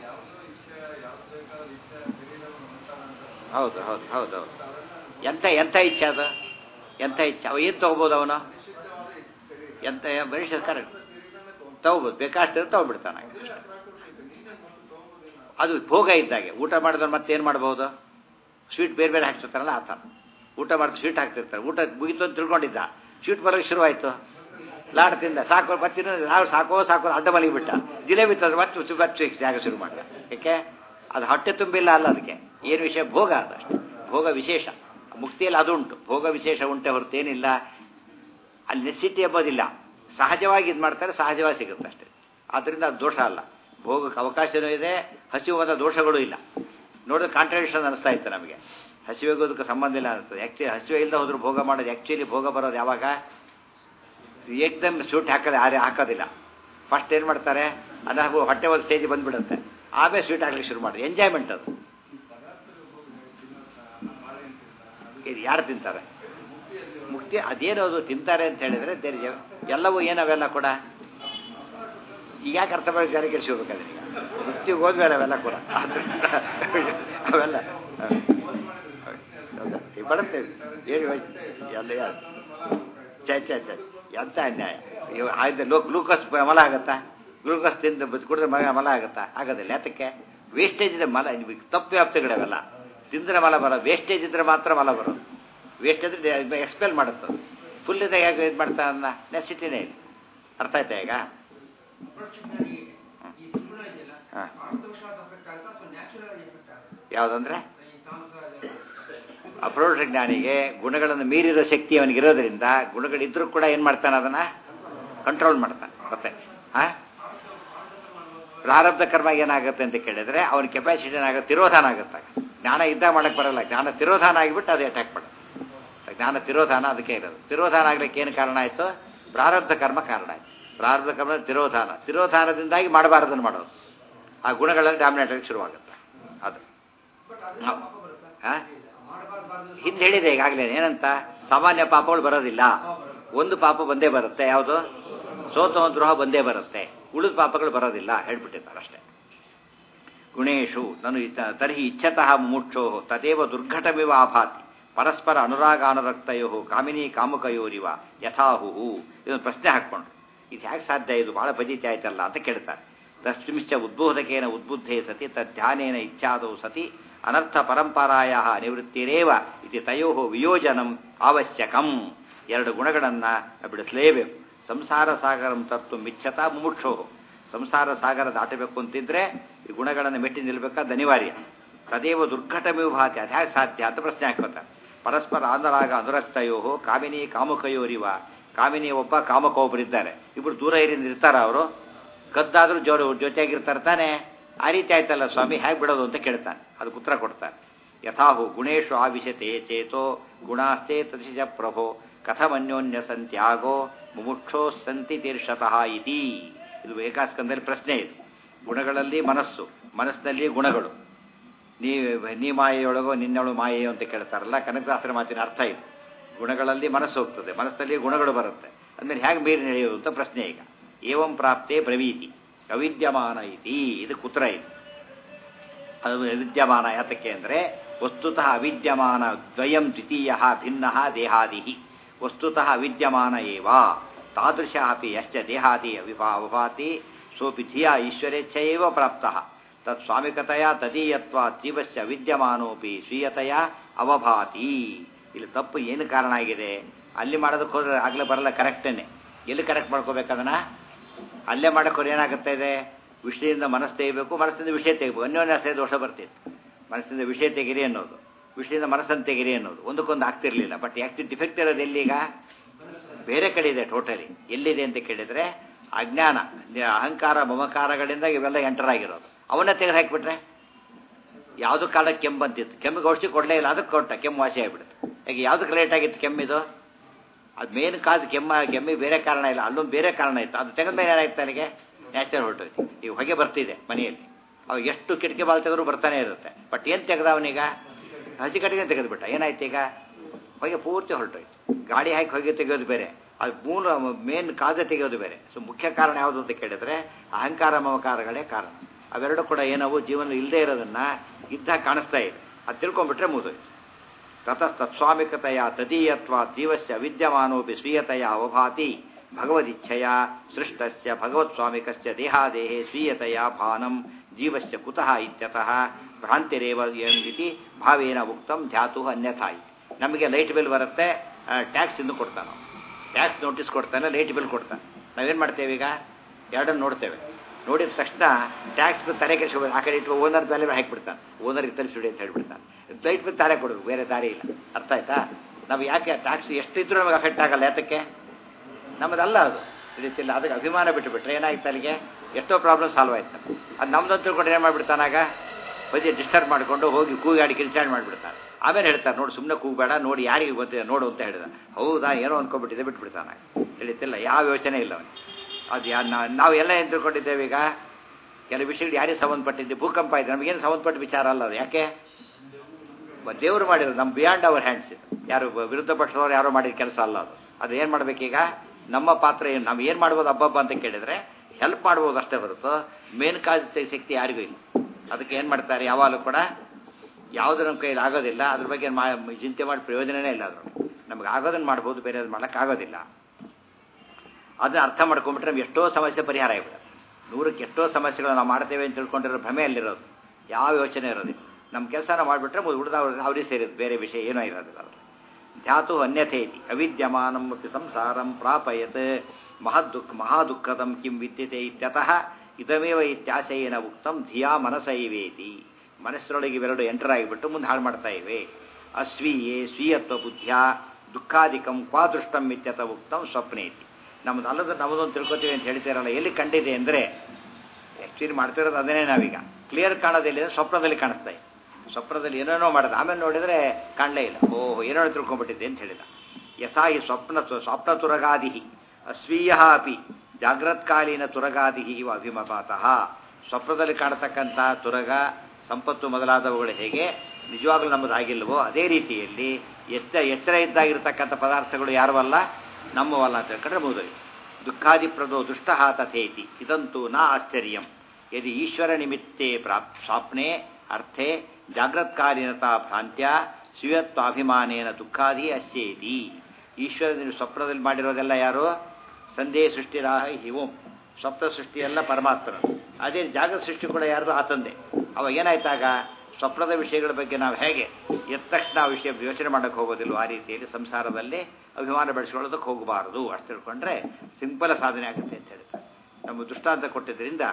ಹೌದು ಹೌದು ಹೌದು ಹೌದು ಎಂಥ ಎಂಥ ಇಚ್ಛೆ ಅದು ಎಂಥ ಇಚ್ಛೆ ಅವ ಏನು ತೊಗೋಬೋದು ಅವನು ಎಂತ ಮನುಷ್ಯ ಕರೆಕ್ಟ್ ತಗೋಬೋದು ಬೇಕಾಷ್ಟು ತಗೊಬಿಡ್ತಾನೆ ಅದು ಭೋಗ ಇದ್ದಾಗೆ ಊಟ ಮಾಡಿದ್ರೆ ಮತ್ತೇನು ಮಾಡ್ಬೋದು ಸ್ವೀಟ್ ಬೇರೆ ಬೇರೆ ಹಾಕ್ತಿರ್ತಾರಲ್ಲ ಆ ಥರ ಊಟ ಮಾಡಿದ್ರೆ ಸ್ವೀಟ್ ಹಾಕ್ತಿರ್ತಾರೆ ಊಟ ಮುಗಿತು ಅಂತ ತಿಳ್ಕೊಂಡಿದ್ದ ಸ್ವೀಟ್ ಬರೋಕ್ಕೆ ಶುರುವಾಯಿತು ಲಾಡ್ ತಿಂದ ಸಾಕು ಮತ್ತಿನ ನಾವು ಸಾಕೋ ಸಾಕೋ ಅಡ್ಡ ಮಲಗಿಬಿಟ್ಟ ಜಿಲೇಬಿ ತಂದ್ರೆ ಮತ್ತೆ ಮತ್ತೆ ಜಾಗ ಶುರು ಮಾಡಿದ ಯಾಕೆ ಅದು ಹೊಟ್ಟೆ ತುಂಬಿಲ್ಲ ಅಲ್ಲ ಅದಕ್ಕೆ ಏನು ವಿಷಯ ಭೋಗ ಅದಷ್ಟು ಭೋಗ ವಿಶೇಷ ಮುಕ್ತಿಯಲ್ಲಿ ಅದು ಉಂಟು ಭೋಗ ವಿಶೇಷ ಉಂಟೆ ಹೊರತೇನಿಲ್ಲ ಅಲ್ಲಿ ನೆಸಿಟಿ ಎಂಬುದಿಲ್ಲ ಸಹಜವಾಗಿ ಇದು ಮಾಡ್ತಾರೆ ಸಹಜವಾಗಿ ಸಿಗುತ್ತೆ ಅಷ್ಟೇ ಆದ್ದರಿಂದ ಅದು ದೋಷ ಅಲ್ಲ ಭೋಗಕ್ಕೆ ಅವಕಾಶನೂ ಇದೆ ಹಸಿವಾದ ದೋಷಗಳೂ ಇಲ್ಲ ನೋಡಿದ್ರೆ ಕಾಂಟ್ರಡಿಕ್ಷನ್ ಅನಿಸ್ತಾ ಇತ್ತು ನಮಗೆ ಹಸಿವೆಗೋದಕ್ಕೆ ಸಂಬಂಧ ಇಲ್ಲ ಅನಿಸ್ತದೆ ಆ್ಯಕ್ಚುಲಿ ಹಸಿವೆ ಇಲ್ಲದೆ ಹೋದ್ರು ಭೋಗ ಮಾಡೋದು ಆ್ಯಕ್ಚುಲಿ ಭೋಗ ಬರೋದು ಯಾವಾಗ ಏಕ್ದಮ್ ಶೂಟ್ ಹಾಕೋದು ಯಾರೇ ಹಾಕೋದಿಲ್ಲ ಫಸ್ಟ್ ಏನು ಮಾಡ್ತಾರೆ ಅದು ಹೊಟ್ಟೆ ಒಂದು ಸ್ಟೇಜ್ ಬಂದ್ಬಿಡುತ್ತೆ ಆಮೇಲೆ ಸ್ವೀಟ್ ಹಾಕ್ಲಿಕ್ಕೆ ಶುರು ಮಾಡಿ ಎಂಜಾಯ್ಮೆಂಟ್ ಅದು ಇದು ಯಾರು ತಿಂತಾರೆ ಮುಕ್ತಿ ಅದೇನು ಅದು ತಿಂತಾರೆ ಅಂತ ಹೇಳಿದ್ರೆ ದೇರ್ ಇಸ್- ಎಲ್ಲವೂ ಏನವೆಲ್ಲ ಕೂಡ ಈಗ ಯಾಕೆ ಅರ್ಥ ಮಾಡಿ ಜಾರಿಗೆ ಶಿವಬೇಕಾದ್ರೆ ಈಗ ಮುಕ್ತಿಗೆ ಹೋದ್ಮೇಲೆ ಅವೆಲ್ಲ ಕೂಡ ಆದ್ರಿಂದ ಅವೆಲ್ಲ ಹ. ಹೌದಾ? ಈಗ ಬರುತ್ತೆ ಏನು ಯೋಚನೆ? ಎಲ್ಲ ಯಾರು ಛೆ ಛೆ ಛೆ ಎಂತ ಅನ್ಯಾಯ ಇವ್ ಆಯ್ತು ಲೋ ಗ್ಲೂಕೋಸ್ ಮಲ ಆಗುತ್ತಾ ಗ್ಲೂಕೋಸ್ ತಿಂದು ಬದ್ ಕುಡಿದ್ರೆ ಮಗ ಮಲ ಆಗುತ್ತಾ ಆಗೋದಿಲ್ಲ ಯಾತಕ್ಕೆ ವೇಸ್ಟೇಜ್ ಇದೆ ಮಲ ನಿಮಗೆ ತಪ್ಪು ವ್ಯಾಪ್ತಿಗಳವೆಲ್ಲ ತಿಂದ್ರೆ ಮಲ ಬರೋದು ವೇಸ್ಟೇಜ್ ಇದ್ರೆ ಮಾತ್ರ ಮಲ ಬರೋದು ವೇಸ್ಟ್ ಇದ್ರೆ ಎಕ್ಸ್ಪೆಲ್ ಮಾಡುತ್ತೆ ಫುಲ್ ಇದೆ ಹೇಗೆ ಇದು ಮಾಡ್ತಾ ಅನ್ನ ನೆಸಿಟಿನೇ ಇಲ್ಲ ಅರ್ಥ ಆಯ್ತಾ ಈಗ ಈ ತ್ರಿಗುಣ ಇದೆಯಲ್ಲ ಹಾ. ಆರ್ಥವಶಾತ್ ಎಫೆಕ್ಟ್ ಆಗುತ್ತಾ ಅಥವಾ ನ್ಯಾಚುರಲ್ ಆಗಿ ಎಫೆಕ್ಟ್ ಆಗುತ್ತೆ ಯಾವುದಂದ್ರೆ ಈ ತಾಮಸ ಅಪ್ರೋಷ ಜ್ಞಾನಿಗೆ ಗುಣಗಳನ್ನು ಮೀರಿರೋ ಶಕ್ತಿ ಅವನಿಗಿರೋದ್ರಿಂದ ಗುಣಗಳಿದ್ರೂ ಕೂಡ ಏನು ಮಾಡ್ತಾನೆ ಅದನ್ನ ಕಂಟ್ರೋಲ್ ಮಾಡ್ತಾನೆ ಮತ್ತೆ ಹಾ ಪ್ರಾರಬ್ಧ ಕರ್ಮ ಏನಾಗುತ್ತೆ ಅಂತ ಕೇಳಿದ್ರೆ ಅವನ ಕೆಪಾಸಿಟಿ ಏನಾಗುತ್ತೆ ತಿರೋಧಾನ ಆಗುತ್ತೆ ಜ್ಞಾನ ಇದ್ದಾಗ ಮಾಡಕ್ಕೆ ಬರಲ್ಲ ಜ್ಞಾನ ತಿರೋಧಾನ ಆಗಿಬಿಟ್ಟು ಅದು ಅಟ್ಯಾಕ್ ಮಾಡುತ್ತೆ ಜ್ಞಾನ ತಿರೋಧಾನ ಅದಕ್ಕೆ ಇರೋದು ತಿರೋಧಾನ ಆಗ್ಲಿಕ್ಕೆ ಏನು ಕಾರಣ ಆಯಿತು ಪ್ರಾರಬ್ಧ ಕರ್ಮ ಕಾರಣ ಆಯಿತು ಪ್ರಾರಬ್ಧ ಕರ್ಮ ತಿರೋಧಾನ ತಿರೋಧಾನದಿಂದಾಗಿ ಮಾಡಬಾರದನ್ನು ಮಾಡೋದು ಆ ಗುಣಗಳಲ್ಲಿ ಡಾಮಿನೇಟ್ ಆಗಕ್ಕೆ ಶುರುವಾಗುತ್ತೆ ಅದು ಬಟ್ ಅದು ಹೌದು. ಪಾಪ ಬರುತ್ತಾ ಹಾ? ಮಾಡಬಾರ್ದು ಹಿಂದೆ ಹೇಳಿದೆ ಈಗಾಗಲೇ ಏನಂತ ಸಾಮಾನ್ಯ ಪಾಪಗಳು ಬರೋದಿಲ್ಲ ಒಂದು ಪಾಪ ಬಂದೇ ಬರುತ್ತೆ ಯಾವುದು ಸೋತವ ದ್ರೋಹ ಬಂದೇ ಬರುತ್ತೆ ಉಳಿದ ಪಾಪಗಳು ಬರೋದಿಲ್ಲ ಹೇಳ್ಬಿಟ್ಟಿದ್ದಾರೆ ಅಷ್ಟೇ ಗುಣೇಶು ನಾನು ಇತ- ತರ್ಹಿ ಇಚ್ಛತಃ ಮುಮುಕ್ಷೋ ತದೇವ ದುರ್ಘಟಮಿವ ಆಭಾತಿ ಪರಸ್ಪರ ಅನುರಾಗಾನುರಕ್ತಯೋ ಕಾಮಿನಿ ಕಾಮುಕಯೋರಿವ ಯಥಾಹು ಇದೊಂದು ಪ್ರಶ್ನೆ ಹಾಕ್ಕೊಂಡ್ರು ಇದು ಹೇಗೆ ಸಾಧ್ಯ ಇದು ಬಹಳ ಫಜಿತಿ ಆಯ್ತಲ್ಲ ಅಂತ ಕೇಳ್ತಾರೆ ತಸ್ಮಿಶ್ಚ ಉದ್ಬೋಧಕೇನ ಉದ್ಬುದ್ಧೇ ಸತಿ ತಧ್ಯಾನೇನ ಇಚ್ಛಾದೌ ಸತಿ ಅನರ್ಥ ಪರಂಪರಾಯ ನಿವೃತ್ತಿರೇವ ಇದು ತಯೋ ವಿಯೋಜನಂ ಅವಶ್ಯಕಂ ಎರಡು ಗುಣಗಳನ್ನು ಬಿಡಿಸಲೇಬೇಕು ಸಂಸಾರ ಸಾಗರಂ ತತ್ತು ಮಿಚ್ಛತ ಮುಮುಕ್ಷೋ ಸಂಸಾರ ಸಾಗರ ದಾಟಬೇಕು ಅಂತಿದ್ರೆ ಈ ಗುಣಗಳನ್ನು ಮೆಟ್ಟಿ ನಿಲ್ಬೇಕಾದ ಅನಿವಾರ್ಯ ತದೇವ ದುರ್ಘಟಮೇವ ಭಾತಿ ಅದು ಹೇಗೆ ಸಾಧ್ಯ ಅಂತ ಪ್ರಶ್ನೆ ಹಾಕೋತಾರೆ ಪರಸ್ಪರ ಆಂದರಾಗ ಅನುರಕ್ತಯೋ ಕಾಮಿನಿ ಕಾಮುಕಯೋರಿವ ಕಾಮಿನಿ ಒಬ್ಬ ಕಾಮಕ ಒಬ್ಬರಿದ್ದಾರೆ ಇಬ್ಬರು ದೂರ ಇರಿಂದ ಇರ್ತಾರ ಅವರು ಕದ್ದಾದ್ರೂ ಜೋರು ಜೊತೆಯಾಗಿರ್ತಾರೆ ತಾನೆ ಆ ರೀತಿ ಆಯ್ತಲ್ಲ ಸ್ವಾಮಿ ಹೇಗೆ ಬಿಡೋದು ಅಂತ ಕೇಳ್ತಾನೆ ಅದಕ್ಕೆ ಉತ್ತರ ಕೊಡ್ತಾರೆ ಯಥಾಹು ಗುಣೇಶು ಆವಿಶತೆ ಚೇತೋ ಗುಣಾಶ್ಚೇ ತದಿಶ ಪ್ರಭೋ ಕಥಮನ್ಯೋನ್ಯ ಸಂತ್ಯಾಗೋ ಮುಮುಕ್ಷೋ ಸಂತಿ ತೀರ್ಷತಃ ಇತಿ ಇದು ಏಕಾಸ್ಕಂದಲ್ಲಿ ಪ್ರಶ್ನೆ ಇದು ಗುಣಗಳಲ್ಲಿ ಮನಸ್ಸು ಮನಸ್ಸಿನಲ್ಲಿ ಗುಣಗಳು ನೀ ನೀ ಮಾಯೆಯೊಳಗೋ ನಿನ್ನೊಳು ಮಾಯೆಯೋ ಅಂತ ಕೇಳ್ತಾರಲ್ಲ ಕನಕದಾಸರ ಮಾತಿನ ಅರ್ಥ ಇದು ಗುಣಗಳಲ್ಲಿ ಮನಸ್ಸು ಹೋಗ್ತದೆ ಮನಸ್ಸಲ್ಲಿ ಗುಣಗಳು ಬರುತ್ತೆ ಅಂದ್ಮೇಲೆ ಹೇಗೆ ಮೀರಿ ನಡೆಯೋದು ಅಂತ ಪ್ರಶ್ನೆ ಈಗ ಏವಂ ಪ್ರಾಪ್ತೆ ಬ್ರವೀತಿ ಅವಿದ್ಯಮಾನ ಇತಿ ಇದಕ್ಕೆ ಉತ್ತರ ಇದು ಅದು ವಿದ್ಯಮಾನ ಯಾತಕ್ಕೆ ಅಂದರೆ ವಸ್ತುತಃ ಅವಿದ್ಯಮಾನ ದ್ವಯಂ ದ್ವಿತೀಯ ಭಿನ್ನ ದೇಹಾದಿ ವಸ್ತುತಃ ಅವಿದ್ಯಮಾನ ಏವ ತಾದೃಶ ಅಪಿ ಯಶ್ಚ ದೇಹಾದಿ ಅವಿಭಾ ಅವಭಾತಿ ಸೋಪಿ ಧಿಯ ಈಶ್ವರೇಚ್ಛೆಯೇವ ಪ್ರಾಪ್ತಃ ತತ್ ಸ್ವಾಮಿಕತೆಯ ತದೀಯತ್ವ ಜೀವಸ್ಯ ವಿದ್ಯಮಾನೋಪಿ ಸ್ವೀಯತೆಯ ಅವಭಾತಿ ಇಲ್ಲಿ ತಪ್ಪು ಏನು ಕಾರಣ ಆಗಿದೆ ಅಲ್ಲಿ ಮಾಡೋದಕ್ಕೆ ಹೋದ್ರೆ ಆಗಲೇ ಬರಲ್ಲ ಕರೆಕ್ಟೇನೆ ಎಲ್ಲಿ ಕರೆಕ್ಟ್ ಮಾಡ್ಕೋಬೇಕದನ್ನ ಅಲ್ಲೇ ಮಾಡೋಕ್ಕೋರು ಏನಾಗುತ್ತೆ ಇದೆ ವಿಷಯದಿಂದ ಮನಸ್ಸು ತೆಗಿಬೇಕು ಮನಸ್ಸಿಂದ ವಿಷಯ ತೆಗಿಬೇಕು ಅನ್ಯೋನ್ಯಾಶ್ರಯ ದೋಷ ಬರ್ತಿತ್ತು ಮನಸ್ಸಿಂದ ವಿಷಯ ತೆಗಿರಿ ಅನ್ನೋದು ವಿಷಯದಿಂದ ಮನಸ್ಸನ್ನು ತೆಗಿರಿ ಅನ್ನೋದು ಒಂದಕ್ಕೊಂದು ಆಗ್ತಿರ್ಲಿಲ್ಲ ಬಟ್ ಯಾಕೆ ಡಿಫೆಕ್ಟ್ ಇರೋದು ಎಲ್ಲಿಗ ಬೇರೆ ಕಡೆ ಇದೆ ಟೋಟಲಿ ಎಲ್ಲಿದೆ ಅಂತ ಕೇಳಿದ್ರೆ ಅಜ್ಞಾನ ಅಹಂಕಾರ ಮಮಕಾರಗಳಿಂದ ಇವೆಲ್ಲ ಎಂಟರ್ ಆಗಿರೋದು ಅವನ್ನ ತೆಗೆದು ಹಾಕಿಬಿಟ್ರೆ ಯಾವುದು ಕಾಲಕ್ಕೆ ಕೆಮ್ಮು ಬಂತಿತ್ತು ಕೆಮ್ಮಿಗೆ ಔಷಧಿ ಕೊಡಲೇ ಇಲ್ಲ ಅದಕ್ಕೆ ಕೊಟ್ಟ ಕೆಮ್ಮು ವಾಸಿ ಆಗಿಬಿಡುತ್ತೆ ಈಗ ಯಾವುದಕ್ಕೆ ಲೇಟ್ ಆಗಿತ್ತು ಕೆಮ್ಮಿದು ಅದು ಮೇನ್ ಕಾಸು ಕೆಮ್ಮ ಕೆಮ್ಮಿಗೆ ಬೇರೆ ಕಾರಣ ಇಲ್ಲ ಅಲ್ಲೊಂದು ಬೇರೆ ಕಾರಣ ಇತ್ತು ಅದು ತೆಗೆದ ಮೇಲೆ ಏನಾಯ್ತು ನನಗೆ ನ್ಯಾಚುರಲ್ ಹೊರಟೋಯ್ತು ಈಗ ಹೊಗೆ ಬರ್ತಿದೆ ಮನೆಯಲ್ಲಿ ಅವಾಗ ಎಷ್ಟು ಕಿಟಕಿ ಬಾಲ್ ತೆಗೆದ್ರು ಬರ್ತಾನೆ ಇರುತ್ತೆ ಬಟ್ ಏನು ತೆಗೆದ ಅವನೀಗ ಹಸಿ ಕಟ್ಟಿಗೆ ತೆಗೆದುಬಿಟ್ಟ ಏನಾಯ್ತು ಈಗ ಹೊಗೆ ಪೂರ್ತಿ ಹೊರಟೋಯ್ತು ಗಾಡಿ ಹಾಕಿ ಹೊಗೆ ತೆಗೆಯೋದು ಬೇರೆ ಅದು ಮೂಲ ಮೇನ್ ಕಾಜೆ ತೆಗೆಯೋದು ಬೇರೆ ಸೊ ಮುಖ್ಯ ಕಾರಣ ಯಾವುದು ಅಂತ ಕೇಳಿದ್ರೆ ಅಹಂಕಾರ ಮಮಕಾರಗಳೇ ಕಾರಣ ಅವೆರಡು ಕೂಡ ಏನವು ಜೀವನ ಇಲ್ಲದೆ ಇರೋದನ್ನ ಇದ್ದಾಗ ಕಾಣಿಸ್ತಾ ಇದೆ ಅದು ತಿಳ್ಕೊಂಡ್ಬಿಟ್ರೆ ಮುಗಿದೋಯ್ತು ತತಸ್ತತ್ಸ್ವಾಮಿಕತೆಯ ತದೀಯತ್ವ ಜೀವಸ್ಯ ವಿದ್ಯಮಾನೋಪಿ ಸ್ವೀಯತೆಯ ಅವಭಾತಿ ಭಗವದಿಚ್ಛೆಯ ಸೃಷ್ಟಸ್ಯ ಭಗವತ್ಸ್ವಾಮಿಕಸ್ಯ ದೇಹಾದೇಹೇ ಸ್ವೀಯತೆಯ ಭಾನಂ ಜೀವಸ್ಯ ಕುತಃ ಇತ್ಯತಃ ಭ್ರಾಂತಿರೇವ ಎಂದಿತಿ ಭಾವೇನ ಉಕ್ತಂ ಧ್ಯಾತು ಅನ್ಯಥಾ ಇತಿ. ನಮಗೆ ಲೈಟ್ ಬಿಲ್ ಬರುತ್ತೆ ಟ್ಯಾಕ್ಸ್ ಇಂದು ಕೊಡ್ತಾನೆ ಟ್ಯಾಕ್ಸ್ ನೋಟಿಸ್ ಕೊಡ್ತಾನೆ ಲೈಟ್ ಬಿಲ್ ಕೊಡ್ತಾನೆ ನಾವೇನು ಮಾಡ್ತೇವೆ ಈಗ ಎರಡನ್ನು ನೋಡ್ತೇವೆ ನೋಡಿದ ತಕ್ಷಣ ಟ್ಯಾಕ್ಸ್ ಬಿಲ್ ತಲೆ ಕೆಡಿಸ್ಕೋಬೇಕು ಆ ಕಡೆ ಇಟ್ಟು ಓನರ್ ತಲೆ ಮೇಲೆ ಹಾಕಿಬಿಡ್ತಾನೆ ಓನರ್ಗೆ ತರಿಸಿಬಿಡಿ ಅಂತ ಹೇಳ್ಬಿಡ್ತಾನೆ ಲೈಟ್ ಬಿಲ್ ತಾನೇ ಕೊಡಬೇಕು ಬೇರೆ ದಾರಿ ಇಲ್ಲ ಅರ್ಥ ಆಯ್ತಾ ನಾವು ಯಾಕೆ ಟ್ಯಾಕ್ಸ್ ಎಷ್ಟಿದ್ರೂ ನಮಗೆ ಅಫೆಕ್ಟ್ ಆಗಲ್ಲ ಯಾತಕ್ಕೆ ನಮ್ಮದಲ್ಲ ಅದು ತಿಳಿತಿಲ್ಲ ಅದಕ್ಕೆ ಅಭಿಮಾನ ಬಿಟ್ಟುಬಿಟ್ರೆ ಏನಾಯ್ತು ಅಲ್ಲಿಗೆ ಎಷ್ಟೋ ಪ್ರಾಬ್ಲಮ್ ಸಾಲ್ವ್ ಆಯ್ತು ಅದು ನಮ್ದು ತಿಳ್ಕೊಂಡು ಏನು ಮಾಡಿಬಿಡ್ತಾನಾಗ ಬಜೆ ಡಿಸ್ಟರ್ಬ್ ಮಾಡಿಕೊಂಡು ಹೋಗಿ ಕೂಗಾಡಿ ಕಿರ್ಚಾಡಿ ಮಾಡಿಬಿಡ್ತಾನೆ ಆಮೇಲೆ ಹೇಳ್ತಾರೆ ನೋಡಿ ಸುಮ್ಮನೆ ಕೂಗಬೇಡ ನೋಡಿ ಯಾರಿಗೆ ಗೊತ್ತಿದೆ ನೋಡು ಅಂತ ಹೇಳಿದ ಹೌದಾ ಏನೋ ಅಂದ್ಕೊಂಡ್ಬಿಟ್ಟಿದೆ ಬಿಟ್ಬಿಡ್ತಾನೆ ತಿಳಿತಿಲ್ಲ ಯಾವ ಯೋಚನೆ ಇಲ್ಲ ಅವನಿಗೆ ಅದು ಯಾ ನಾವು ಎಲ್ಲ ಏನು ತಿಳ್ಕೊಂಡಿದ್ದೇವೆ ಈಗ ಕೆಲವು ವಿಷಯಗಳು ಯಾರಿಗೆ ಸಂಬಂಧಪಟ್ಟಿದ್ದೆ ಭೂಕಂಪ ಇದೆ ನಮಗೇನು ಸಂಬಂಧಪಟ್ಟ ವಿಚಾರ ಅಲ್ಲ ಅದು ಯಾಕೆ ಬ- ದೇವರು ಮಾಡಿರೋದು ನಮ್ಮ ಬಿಯಾಂಡ್ ಅವರ್ ಹ್ಯಾಂಡ್ಸ್ ಇದು ಯಾರು ಬ- ವಿರುದ್ಧ ಪಕ್ಷದವ್ರು ಯಾರೋ ಮಾಡಿದ ಕೆಲಸ ಅಲ್ಲ ಅದು ಅದು ಏನು ಮಾಡ್ಬೇಕೀಗ ನಮ್ಮ ಪಾತ್ರ ಏನು ನಾವು ಏನು ಮಾಡ್ಬೋದು ಹಬ್ಬಬ್ಬ ಅಂತ ಕೇಳಿದ್ರೆ ಹೆಲ್ಪ್ ಮಾಡ್ಬೋದು ಅಷ್ಟೇ ಹೊರತು ಮೇನ್ ಕಾಜ್ ಶಕ್ತಿ ಯಾರಿಗೂ ಇಲ್ಲ ಅದಕ್ಕೆ ಏನು ಮಾಡ್ತಾರೆ ಯಾವಾಗಲೂ ಕೂಡ ಯಾವುದು ನಮ್ಮ ಕೈಲಿ ಆಗೋದಿಲ್ಲ ಅದ್ರ ಬಗ್ಗೆ ಮಾ ಚಿಂತೆ ಮಾಡಿ ಪ್ರಯೋಜನನೇ ಇಲ್ಲ ಅದ್ರ ನಮ್ಗೆ ಆಗೋದನ್ನು ಮಾಡ್ಬೋದು ಬೇರೆ ಮಾಡೋಕ್ಕಾಗೋದಿಲ್ಲ ಅದನ್ನ ಅರ್ಥ ಮಾಡ್ಕೊಂಡ್ಬಿಟ್ರೆ ನಮ್ಗೆ ಎಷ್ಟೋ ಸಮಸ್ಯೆ ಪರಿಹಾರ ಆಗಿಬಿಡುತ್ತೆ ನೂರಕ್ಕೆ ಎಷ್ಟೋ ಸಮಸ್ಯೆಗಳು ನಾವು ಮಾಡ್ತೇವೆ ಅಂತ ತಿಳ್ಕೊಂಡಿರೋ ಭ್ರಮೆ ಅಲ್ಲಿರೋದು ಯಾವ ಯೋಚನೆ ಇರೋದಿಲ್ಲ ನಮ್ಮ ಕೆಲಸನ ಮಾಡಿಬಿಟ್ರೆ ಉಳಿದ ಅವ್ರಿಗೆ ಸೇರಿದ್ದು ಬೇರೆ ವಿಷಯ ಏನೋ ಇರೋದಿಲ್ಲ ಅದು ಧ್ಯಾತು ಅನ್ಯಥೇತಿ ಅವಿದ್ಯಮಾನಂ ಅಪಿ ಸಂಸಾರಂ ಪ್ರಾಪಯತ್ ಮಹದ್ದುಃಖ ಮಹಾದುಃಖದಂ ಕಿಂ ವಿದ್ಯತೆ ಇತ್ಯತಃ ಇದಮೇವ ಇತ್ಯಾಶಯೇನ ಉಕ್ತಂ ಧಿಯಾ ಮನಸೈವೇತಿ ಮನಸ್ಸಿನೊಳಗೆ ಇವೆರಡು ಎಂಟರ್ ಆಗಿಬಿಟ್ಟು ಮುಂದೆ ಹಾಳು ಮಾಡ್ತಾ ಇವೆ ಅಸ್ವೀಯೇ ಸ್ವೀಯತ್ವ ಬುದ್ಧಿಯ ದುಃಖಾಧಿಕಂ ಕ್ವಾದೃಷ್ಟಂ ಇತ್ಯತ ಉಕ್ತಂ ಸ್ವಪ್ನೇತಿ ನಮ್ದು ಅಲ್ಲದ ನಮ್ಮದೊಂದು ತಿಳ್ಕೊತೀವಿ ಅಂತ ಹೇಳ್ತೀರಲ್ಲ ಎಲ್ಲಿ ಕಂಡಿದೆ ಅಂದರೆ ಆ್ಯಕ್ಚುಲಿ ಮಾಡ್ತಿರೋದು ಅದನ್ನೇ ನಾವೀಗ ಕ್ಲಿಯರ್ ಕಾಣೋದಿಲ್ಲ ಅಂದ್ರೆ ಸ್ವಪ್ನದಲ್ಲಿ ಕಾಣಿಸ್ತಾ ಇದೆ ಸ್ವಪ್ನದಲ್ಲಿ ಏನೇನೋ ಮಾಡೋದು ಆಮೇಲೆ ನೋಡಿದರೆ ಕಾಣಲೇ ಇಲ್ಲ ಓಹ್ ಏನೋ ತಿಳ್ಕೊಂಡ್ಬಿಟ್ಟಿದ್ದೆ ಅಂತ ಹೇಳಿದ ಯಥಾ ಈ ಸ್ವಪ್ನ ತು- ಸ್ವಪ್ನ ತುರಗಾದಿ ಅಸ್ವೀಯ ಅಪಿ ಜಾಗ್ರತ್ಕಾಲೀನ ತುರಗಾದಿ ಇವ ಅಭಿಮತಃ ಸ್ವಪ್ನದಲ್ಲಿ ಕಾಣತಕ್ಕಂಥ ತುರಗ ಸಂಪತ್ತು ಮೊದಲಾದವುಗಳು ಹೇಗೆ ನಿಜವಾಗ್ಲೂ ನಮ್ಮದು ಆಗಿಲ್ವೋ ಅದೇ ರೀತಿಯಲ್ಲಿ ಎಚ್ಚ ಎಚ್ಚರ ಇದ್ದಾಗಿರ್ತಕ್ಕಂಥ ಪದಾರ್ಥಗಳು ಯಾರು ಅಲ್ಲ ನಮ್ಮವಲ್ಲ ಅಂತ ಹೇಳ್ಕೊಂಡ್ರೆ ಮುಗಿದೋಗಿ ದುಃಖಾದಿಪ್ರದೋ ದುಷ್ಟ ತಥೇತಿ ಇದಂತೂ ನಾ ಆಶ್ಚರ್ಯಂ ಯದಿ ಈಶ್ವರ ನಿಮಿತ್ತೇ ಪ್ರಾಪ್ ಸ್ವಾಪ್ನೆ ಅರ್ಥೆ ಜಾಗ್ರತ್ಕಾಲೀನತಾ ಭ್ರಾಂತ್ಯ ಸ್ವಿಯತ್ವಾಭಿಮಾನೇನ ದುಃಖಾದಿ ಅಸ್ಯೇತಿ ಈಶ್ವರ ಸ್ವಪ್ನದಲ್ಲಿ ಮಾಡಿರೋದೆಲ್ಲ ಯಾರು ಸಂದೇ ಸೃಷ್ಟಿರಾಹ ಹಿವೋಂ ಸ್ವಪ್ನ ಸೃಷ್ಟಿಯೆಲ್ಲ ಪರಮಾತ್ಮನ ಅದೇ ಜಾಗೃತ ಸೃಷ್ಟಿ ಕೂಡ ಯಾರ್ದು ಆತಂದೆ ಅವಾಗ ಏನಾಯ್ತಾಗ ಸ್ವಪ್ನದ ವಿಷಯಗಳ ಬಗ್ಗೆ ನಾವು ಹೇಗೆ ಎದ್ದ ತಕ್ಷಣ ಆ ವಿಷಯ ಯೋಚನೆ ಮಾಡೋಕ್ಕೆ ಹೋಗೋದಿಲ್ಲ ಆ ರೀತಿಯಲ್ಲಿ ಸಂಸಾರದಲ್ಲಿ ಅಭಿಮಾನ ಬೆಳೆಸ್ಕೊಳ್ಳೋದಕ್ಕೆ ಹೋಗಬಾರದು ಅಷ್ಟು ತಿಳ್ಕೊಂಡ್ರೆ ಸಿಂಪಲ್ ಸಾಧನೆ ಆಗುತ್ತೆ ಅಂತ ಹೇಳ್ತಾರೆ ನಮ್ಮ ದೃಷ್ಟಾಂತ ಕೊಟ್ಟಿದ್ದರಿಂದ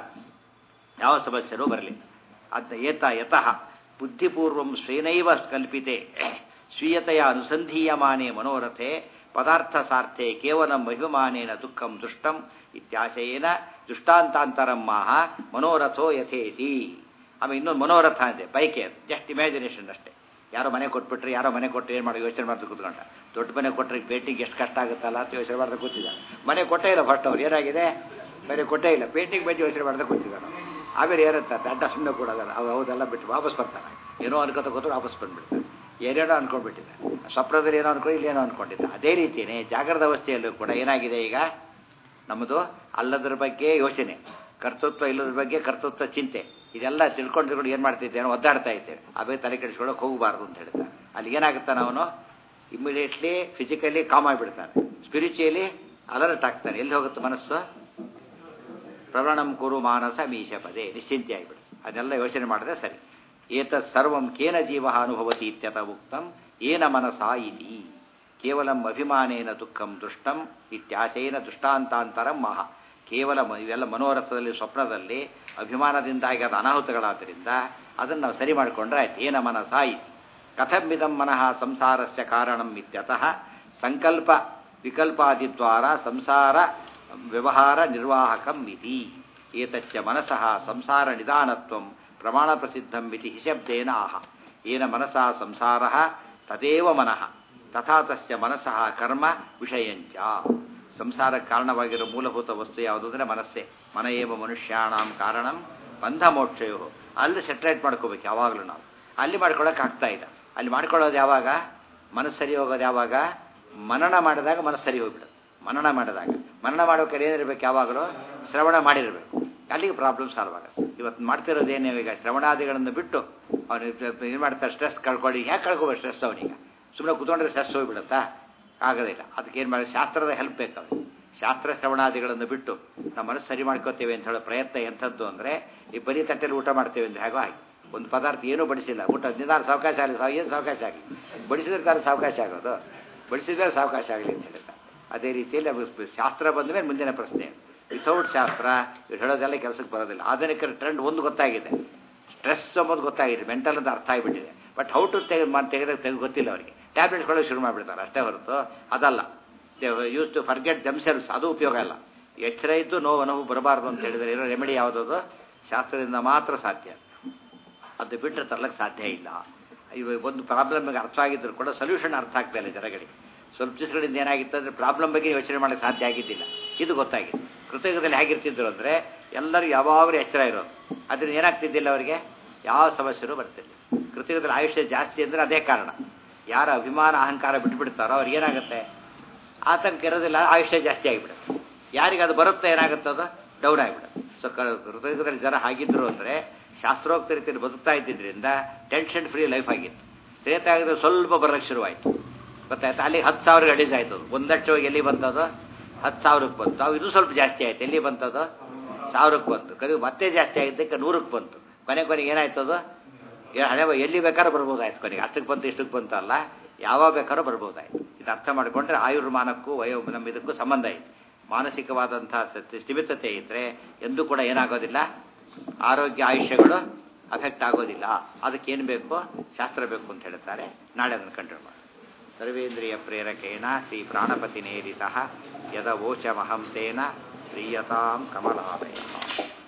ಯಾವ ಸಮಸ್ಯೆನೂ ಬರಲಿ ಅದ ಏತ ಯತಃ ಬುದ್ಧಿಪೂರ್ವಂ ಸ್ವೇನೈವ ಕಲ್ಪಿತೆ ಸ್ವೀಯತೆಯ ಅನುಸಂಧೀಯಮಾನೆ ಮನೋರಥೆ ಪದಾರ್ಥ ಸಾರ್ಥೆ ಕೇವಲ ಮಹಿಮಾನೇನ ದುಃಖಂ ದುಷ್ಟಂ ಇತ್ಯಾಶಯೇನ ದುಷ್ಟಾಂತಾಂತರಂ ಮಾಹ ಮನೋರಥೋ ಯಥೇತಿ ಆಮೇಲೆ ಇನ್ನೊಂದು ಮನೋರಥ ಇದೆ ಬೈಕೆ ಜಸ್ಟ್ ಇಮ್ಯಾಜಿನೇಷನ್ ಅಷ್ಟೇ ಯಾರೋ ಮನೆ ಕೊಟ್ಬಿಟ್ರೆ ಯಾರೋ ಮನೆ ಕೊಟ್ಟು ಏನು ಮಾಡಿ ಯೋಚನೆ ಮಾಡ್ತಾ ಕೂತ್ಕೊಂಡ ದೊಡ್ಡ ಮನೆ ಕೊಟ್ಟರೆ ಪೇಂಟಿಂಗ್ ಎಷ್ಟು ಕಷ್ಟ ಆಗುತ್ತಲ್ಲ ಅಂತ ಯೋಚನೆ ಮಾಡ್ತಾ ಕೂತಿದ್ದ ಮನೆ ಕೊಟ್ಟೇ ಇಲ್ಲ ಫಸ್ಟ್ ಅವ್ರು ಏನಾಗಿದೆ ಮನೆ ಕೊಟ್ಟೇ ಇಲ್ಲ ಪೇಂಟಿಂಗ್ ಬಗ್ಗೆ ಯೋಚನೆ ಮಾಡ್ತಾ ಕೂತಿದ್ದಾನೆ ಆಮೇಲೆ ಏನಂತ ದಡ್ಡ ಸುಮ್ಮನೆ ಕೊಡೋದಲ್ಲ ಅವು ಹೌದೆಲ್ಲ ಬಿಟ್ಟು ವಾಪಸ್ ಬರ್ತಾನೆ ಏನೋ ಅನ್ಕೋತ ಕೂತ್ರು ವಾಪಸ್ ಬಂದ್ಬಿಡ್ತಾನೆ ಏನೇನೋ ಅನ್ಕೊಂಡ್ಬಿಟ್ಟಿದ್ದ ಸ್ವಪ್ನದಲ್ಲಿ ಏನೋ ಅನ್ಕೊಂಡು ಇಲ್ಲಿ ಏನೋ ಅನ್ಕೊಂಡಿದ್ದ ಅದೇ ರೀತಿಯೇ ಜಾಗೃತ ಅವಸ್ಥೆಯಲ್ಲೂ ಕೂಡ ಏನಾಗಿದೆ ಈಗ ನಮ್ಮದು ಅಲ್ಲದ್ರ ಬಗ್ಗೆ ಯೋಚನೆ ಕರ್ತೃತ್ವ ಇಲ್ಲದ್ರ ಬಗ್ಗೆ ಕರ್ತೃತ್ವ ಚಿಂತೆ ಇದೆಲ್ಲ ತಿಳ್ಕೊಂಡು ತಿಳ್ಕೊಂಡು ಏನು ಮಾಡ್ತಿದ್ದೇನೋ ಒದ್ದಾಡ್ತಾ ಇದ್ದೇವೆ ಅದೇ ತಲೆ ಕೆಡಿಸ್ಕೊಳ್ಳೋಕೆ ಹೋಗಬಾರ್ದು ಅಂತ ಹೇಳ್ತಾನೆ ಅಲ್ಲಿ ಏನಾಗುತ್ತಾನೆ ಅವನು ಇಮಿಡಿಯೇಟ್ಲಿ ಫಿಸಿಕಲಿ ಕಾಮ್ ಆಗಿಬಿಡ್ತಾನೆ ಸ್ಪಿರಿಚುಯಲಿ ಅಲರ್ಟ್ ಆಗ್ತಾನೆ ಎಲ್ಲಿ ಹೋಗುತ್ತೆ ಮನಸ್ಸು ಪ್ರವಣಂ ಕುರು ಮಾನಸ ಮೀಶ ಪದೇ ನಿಶ್ಚಿಂತೆ ಆಗಿಬಿಡು ಅದನ್ನೆಲ್ಲ ಯೋಚನೆ ಮಾಡಿದ್ರೆ ಸರಿ ಏತ ಸರ್ವಂ ಕೇನ ಜೀವ ಅನುಭವತಿ ಇತ್ಯತ ಉಕ್ತಂ ಏನ ಮನಸಾ ಇತಿ ಕೇವಲಂ ಅಭಿಮಾನೇನ ದುಃಖಂ ದೃಷ್ಟಂ ಇತ್ಯಾಶೇನ ದೃಷ್ಟಾಂತಾಂತರಂ ಮಹ ಕೇವಲ ಮ- ಇವೆಲ್ಲ ಮನೋರಥದಲ್ಲಿ ಸ್ವಪ್ನದಲ್ಲಿ ಅಭಿಮಾನದಿಂದಾಗಿ ಅದು ಅನಾಹುತಗಳಾದ್ದರಿಂದ ಅದನ್ನು ನಾವು ಸರಿ ಮಾಡಿಕೊಂಡ್ರೆ ಆಯ್ತು ಏನ ಮನಸಾ ಇತಿ ಕಥಮಿದಂ ಮನಃ ಸಂಸಾರಸ್ಯ ಕಾರಣಂ ಇತ್ಯತಃ ಸಂಕಲ್ಪ ವಿಕಲ್ಪಾದಿದ್ವಾರ ಸಂಸಾರ ವ್ಯವಹಾರ ನಿರ್ವಾಹಕಂ ಇತಿ ಏತಚ್ಚ ಮನಸಃ ಸಂಸಾರ ನಿಧಾನತ್ವಂ ಪ್ರಮಾಣ ಪ್ರಸಿದ್ಧಂ ಇತಿ ಹಿಶಬ್ದೇನ ಆಹ ಏನ ಮನಸಾ ಸಂಸಾರ ತದೇವ ಮನಃ ತಥಾ ತಸ್ಯ ಮನಸಃ ಕರ್ಮ ವಿಷಯಂಚ ಸಂಸಾರ ಕಾರಣವಾಗಿರೋ ಮೂಲಭೂತ ವಸ್ತು ಯಾವುದು ಅಂದರೆ ಮನಸ್ಸೇ ಮನ ಏವ ಮನುಷ್ಯಾಣಂ ಕಾರಣಂ ಬಂಧ ಮೋಕ್ಷಯೋ ಅಲ್ಲಿ ಸೆಟ್ರೇಟ್ ಮಾಡ್ಕೋಬೇಕು ಯಾವಾಗಲೂ ನಾವು ಅಲ್ಲಿ ಮಾಡ್ಕೊಳ್ಳೋಕೆ ಆಗ್ತಾ ಇಲ್ಲ ಅಲ್ಲಿ ಮಾಡ್ಕೊಳ್ಳೋದು ಯಾವಾಗ ಮನಸ್ಸು ಸರಿ ಹೋಗೋದು ಯಾವಾಗ ಮನನ ಮಾಡಿದಾಗ ಮನಸ್ಸು ಸರಿ ಹೋಗ್ಬಿಡುತ್ತೆ ಮನನ ಮಾಡಿದಾಗ ಮನನ ಮಾಡೋಕೆ ಏನಿರಬೇಕು ಯಾವಾಗಲೂ ಶ್ರವಣ ಮಾಡಿರಬೇಕು ಅಲ್ಲಿಗೆ ಪ್ರಾಬ್ಲಮ್ ಸಾಲ್ವ್ ಆಗುತ್ತೆ ಇವತ್ತು ಮಾಡ್ತಿರೋದೇನು ಈಗ ಶ್ರವಣಾದಿಗಳನ್ನು ಬಿಟ್ಟು ಅವನು ಏನು ಮಾಡ್ತಾರೆ ಸ್ಟ್ರೆಸ್ ಕಳ್ಕೊಳ್ಳಿ ಯಾಕೆ ಕಳ್ಕೊಬೇಕು ಸ್ಟ್ರೆಸ್ ಅವನಿಗೆ ಸುಮ್ಮನೆ ಕೂತ್ಕೊಂಡ್ರೆ ಸ್ಟ್ರೆಸ್ ಹೋಗ್ಬಿಡುತ್ತಾ ಆಗೋದಿಲ್ಲ ಅದಕ್ಕೆ ಏನು ಮಾಡಿ ಶಾಸ್ತ್ರದ ಹೆಲ್ಪ್ ಬೇಕು ಅವನಿಗೆ ಶಾಸ್ತ್ರ ಶ್ರವಣಾದಿಗಳನ್ನು ಬಿಟ್ಟು ನಾವು ಮನಸ್ಸು ಸರಿ ಮಾಡ್ಕೋತೇವೆ ಅಂತ ಹೇಳೋ ಪ್ರಯತ್ನ ಎಂಥದ್ದು ಅಂದರೆ ಈ ಬರೀ ತಟ್ಟೆಯಲ್ಲಿ ಊಟ ಮಾಡ್ತೇವೆ ಅಂದರೆ ಹೇಗೋ ಹಾಗೆ ಒಂದು ಪದಾರ್ಥ ಏನೂ ಬಡಿಸಿಲ್ಲ ಊಟ ನಿಧಾನ ಸಾವಕಾಶ ಆಗಲಿ ಸಾವು ಏನು ಸಾವಕಾಶ ಆಗಲಿ ಬಡಿಸಿದ್ರೆ ತಾನು ಸಾವಕಾಶ ಆಗೋದು ಬಡಿಸಿದ್ರೆ ಸಾವಕಾಶ ಆಗಲಿ ಅಂತ ಹೇಳ್ತಾರೆ ಅದೇ ರೀತಿಯಲ್ಲಿ ಅದು ಶಾಸ್ತ್ರ ಬಂದ ಮೇಲೆ ಮುಂದಿನ ಪ್ರಶ್ನೆ ವಿಥೌಟ್ ಶಾಸ್ತ್ರ ಇವ್ರು ಹೇಳೋದೆಲ್ಲ ಕೆಲಸಕ್ಕೆ ಬರೋದಿಲ್ಲ ಆಧುನಿಕರ ಟ್ರೆಂಡ್ ಒಂದು ಗೊತ್ತಾಗಿದೆ ಸ್ಟ್ರೆಸ್ ಅಂಬೋದು ಗೊತ್ತಾಗಿದೆ ಮೆಂಟಲ್ ಅಂತ ಅರ್ಥ ಆಗಿಬಿಟ್ಟಿದೆ ಬಟ್ ಹೌ ಟು ತೆಗೆ ತೆಗೆದಾಗ ತೆಗೆ ಗೊತ್ತಿಲ್ಲ ಅವರಿಗೆ ಟ್ಯಾಬ್ಲೆಟ್ಸ್ ಕೊಡೋಕೆ ಶುರು ಮಾಡಿಬಿಡ್ತಾರೆ ಅಷ್ಟೇ ಹೊರತು ಅದಲ್ಲ ಯೂಸ್ ಟು ಫರ್ಗೆಟ್ ದೆಮ್ಸೆಲ್ಸ್ ಅದು ಉಪಯೋಗ ಇಲ್ಲ ಎಚ್ಚರ ಇದ್ದು ನೋವು ನೋವು ಬರಬಾರ್ದು ಅಂತ ಹೇಳಿದರೆ ಇರೋ ರೆಮಿಡಿ ಯಾವುದದು ಶಾಸ್ತ್ರದಿಂದ ಮಾತ್ರ ಸಾಧ್ಯ ಅದು ಬಿಟ್ಟರೆ ತರಲಿಕ್ಕೆ ಸಾಧ್ಯ ಇಲ್ಲ ಇವ ಒಂದು ಪ್ರಾಬ್ಲಮ್ಗೆ ಅರ್ಥ ಆಗಿದ್ರು ಕೂಡ ಸೊಲ್ಯೂಷನ್ ಅರ್ಥ ಆಗ್ತಾ ಇಲ್ಲ ಜನಗಳಿಗೆ ಸ್ವಲ್ಪ ದಿವಸಗಳಿಂದ ಏನಾಗಿತ್ತು ಅಂದರೆ ಪ್ರಾಬ್ಲಮ್ ಬಗ್ಗೆ ಯೋಚನೆ ಮಾಡೋಕ್ಕೆ ಸಾಧ್ಯ ಆಗಿದ್ದಿಲ್ಲ ಇದು ಗೊತ್ತಾಗಿದೆ ಕೃತಯುಗದಲ್ಲಿ ಹೇಗಿರ್ತಿದ್ರು ಅಂದರೆ ಎಲ್ಲರೂ ಯಾವಾಗಲೂ ಎಚ್ಚರ ಇರೋದು ಅದರಿಂದ ಏನಾಗ್ತಿದ್ದಿಲ್ಲ ಅವರಿಗೆ ಯಾವ ಸಮಸ್ಯೆನೂ ಬರ್ತಿಲ್ಲ ಕೃತಯುಗದಲ್ಲಿ ಆಯುಷ್ಯ ಜಾಸ್ತಿ ಅಂದರೆ ಅದೇ ಕಾರಣ ಯಾರ ಅಭಿಮಾನ ಅಹಂಕಾರ ಬಿಟ್ಬಿಡ್ತಾರೋ ಅವ್ರಿಗೆ ಏನಾಗುತ್ತೆ ಆತಂಕ ಇರೋದಿಲ್ಲ ಆಯುಷ್ಯ ಜಾಸ್ತಿ ಆಗಿಬಿಡುತ್ತೆ ಯಾರಿಗೆ ಅದು ಬರುತ್ತೆ ಏನಾಗುತ್ತೆ ಅದು ಡೌನ್ ಆಗಿಬಿಡುತ್ತೆ ಸೊ ಕೃತಯುಗದಲ್ಲಿ ಜನ ಹಾಗಿದ್ರು ಅಂದರೆ ಶಾಸ್ತ್ರೋಕ್ತ ರೀತಿಯಲ್ಲಿ ಬದುಕ್ತಾ ಇದ್ದಿದ್ದರಿಂದ ಟೆನ್ಷನ್ ಫ್ರೀ ಲೈಫ್ ಆಗಿತ್ತು ತ್ರೇತಾಗಿದ್ರೆ ಸ್ವಲ್ಪ ಬರೋಕ್ಕೆ ಶುರುವಾಯಿತು ಗೊತ್ತಾಯ್ತು ಅಲ್ಲಿ ಹತ್ತು ಸಾವಿರ ರಿಲೀಸ್ ಆಯ್ತು ಒಂದು ಲಕ್ಷ ಎಲ್ಲಿ ಬಂತದು ಹತ್ತು ಸಾವಿರಕ್ಕೆ ಬಂತು ಅವು ಇದು ಸ್ವಲ್ಪ ಜಾಸ್ತಿ ಆಯ್ತು ಎಲ್ಲಿ ಬಂತದು ಸಾವಿರಕ್ಕೆ ಬಂತು ಕರಿ ಮತ್ತೆ ಜಾಸ್ತಿ ಆಗಿದ್ದಕ್ಕೆ ನೂರಕ್ಕೆ ಬಂತು ಕೊನೆ ಕೊನೆಗೆ ಏನಾಯ್ತು ಅದು ಏ- ಹಣೆ ಬ- ಎಲ್ಲಿ ಬೇಕಾದ್ರೂ ಬರ್ಬೋದಾಯ್ತು ಕೊನೆಗೆ ಅಷ್ಟಕ್ಕೆ ಬಂತು ಇಷ್ಟಕ್ಕೆ ಬಂತು ಅಲ್ಲ ಯಾವಾಗ ಬೇಕಾದ್ರೂ ಬರ್ಬೋದಾಯ್ತು ಇದು ಅರ್ಥ ಮಾಡಿಕೊಂಡ್ರೆ ಆಯುರ್ಮಾನಕ್ಕೂ ವಯೋ ನಮ್ಮ ಇದಕ್ಕೂ ಸಂಬಂಧ ಇದೆ ಮಾನಸಿಕವಾದಂತಹ ಸತ್ಯ ಸ್ಥಿಮಿತತೆ ಇದ್ದರೆ ಎಂದೂ ಕೂಡ ಏನಾಗೋದಿಲ್ಲ ಆರೋಗ್ಯ ಆಯುಷ್ಯಗಳು ಅಫೆಕ್ಟ್ ಆಗೋದಿಲ್ಲ ಅದಕ್ಕೇನು ಬೇಕು ಶಾಸ್ತ್ರ ಬೇಕು ಅಂತ ಹೇಳ್ತಾರೆ ನಾಳೆ ಅದನ್ನು ಕಂಟ್ರೋಲ್ ಮಾಡಿ ಸರ್ವೇಂದ್ರಿಯ ಪ್ರೇರಕೇಣ ಶ್ರೀ ಪ್ರಾಣಪತಿ ನೇರಿತ ಯದವೋಚಮಹಂ ತೇನ ಪ್ರೀಯತಾಂ ಕಮಲಾಲಯ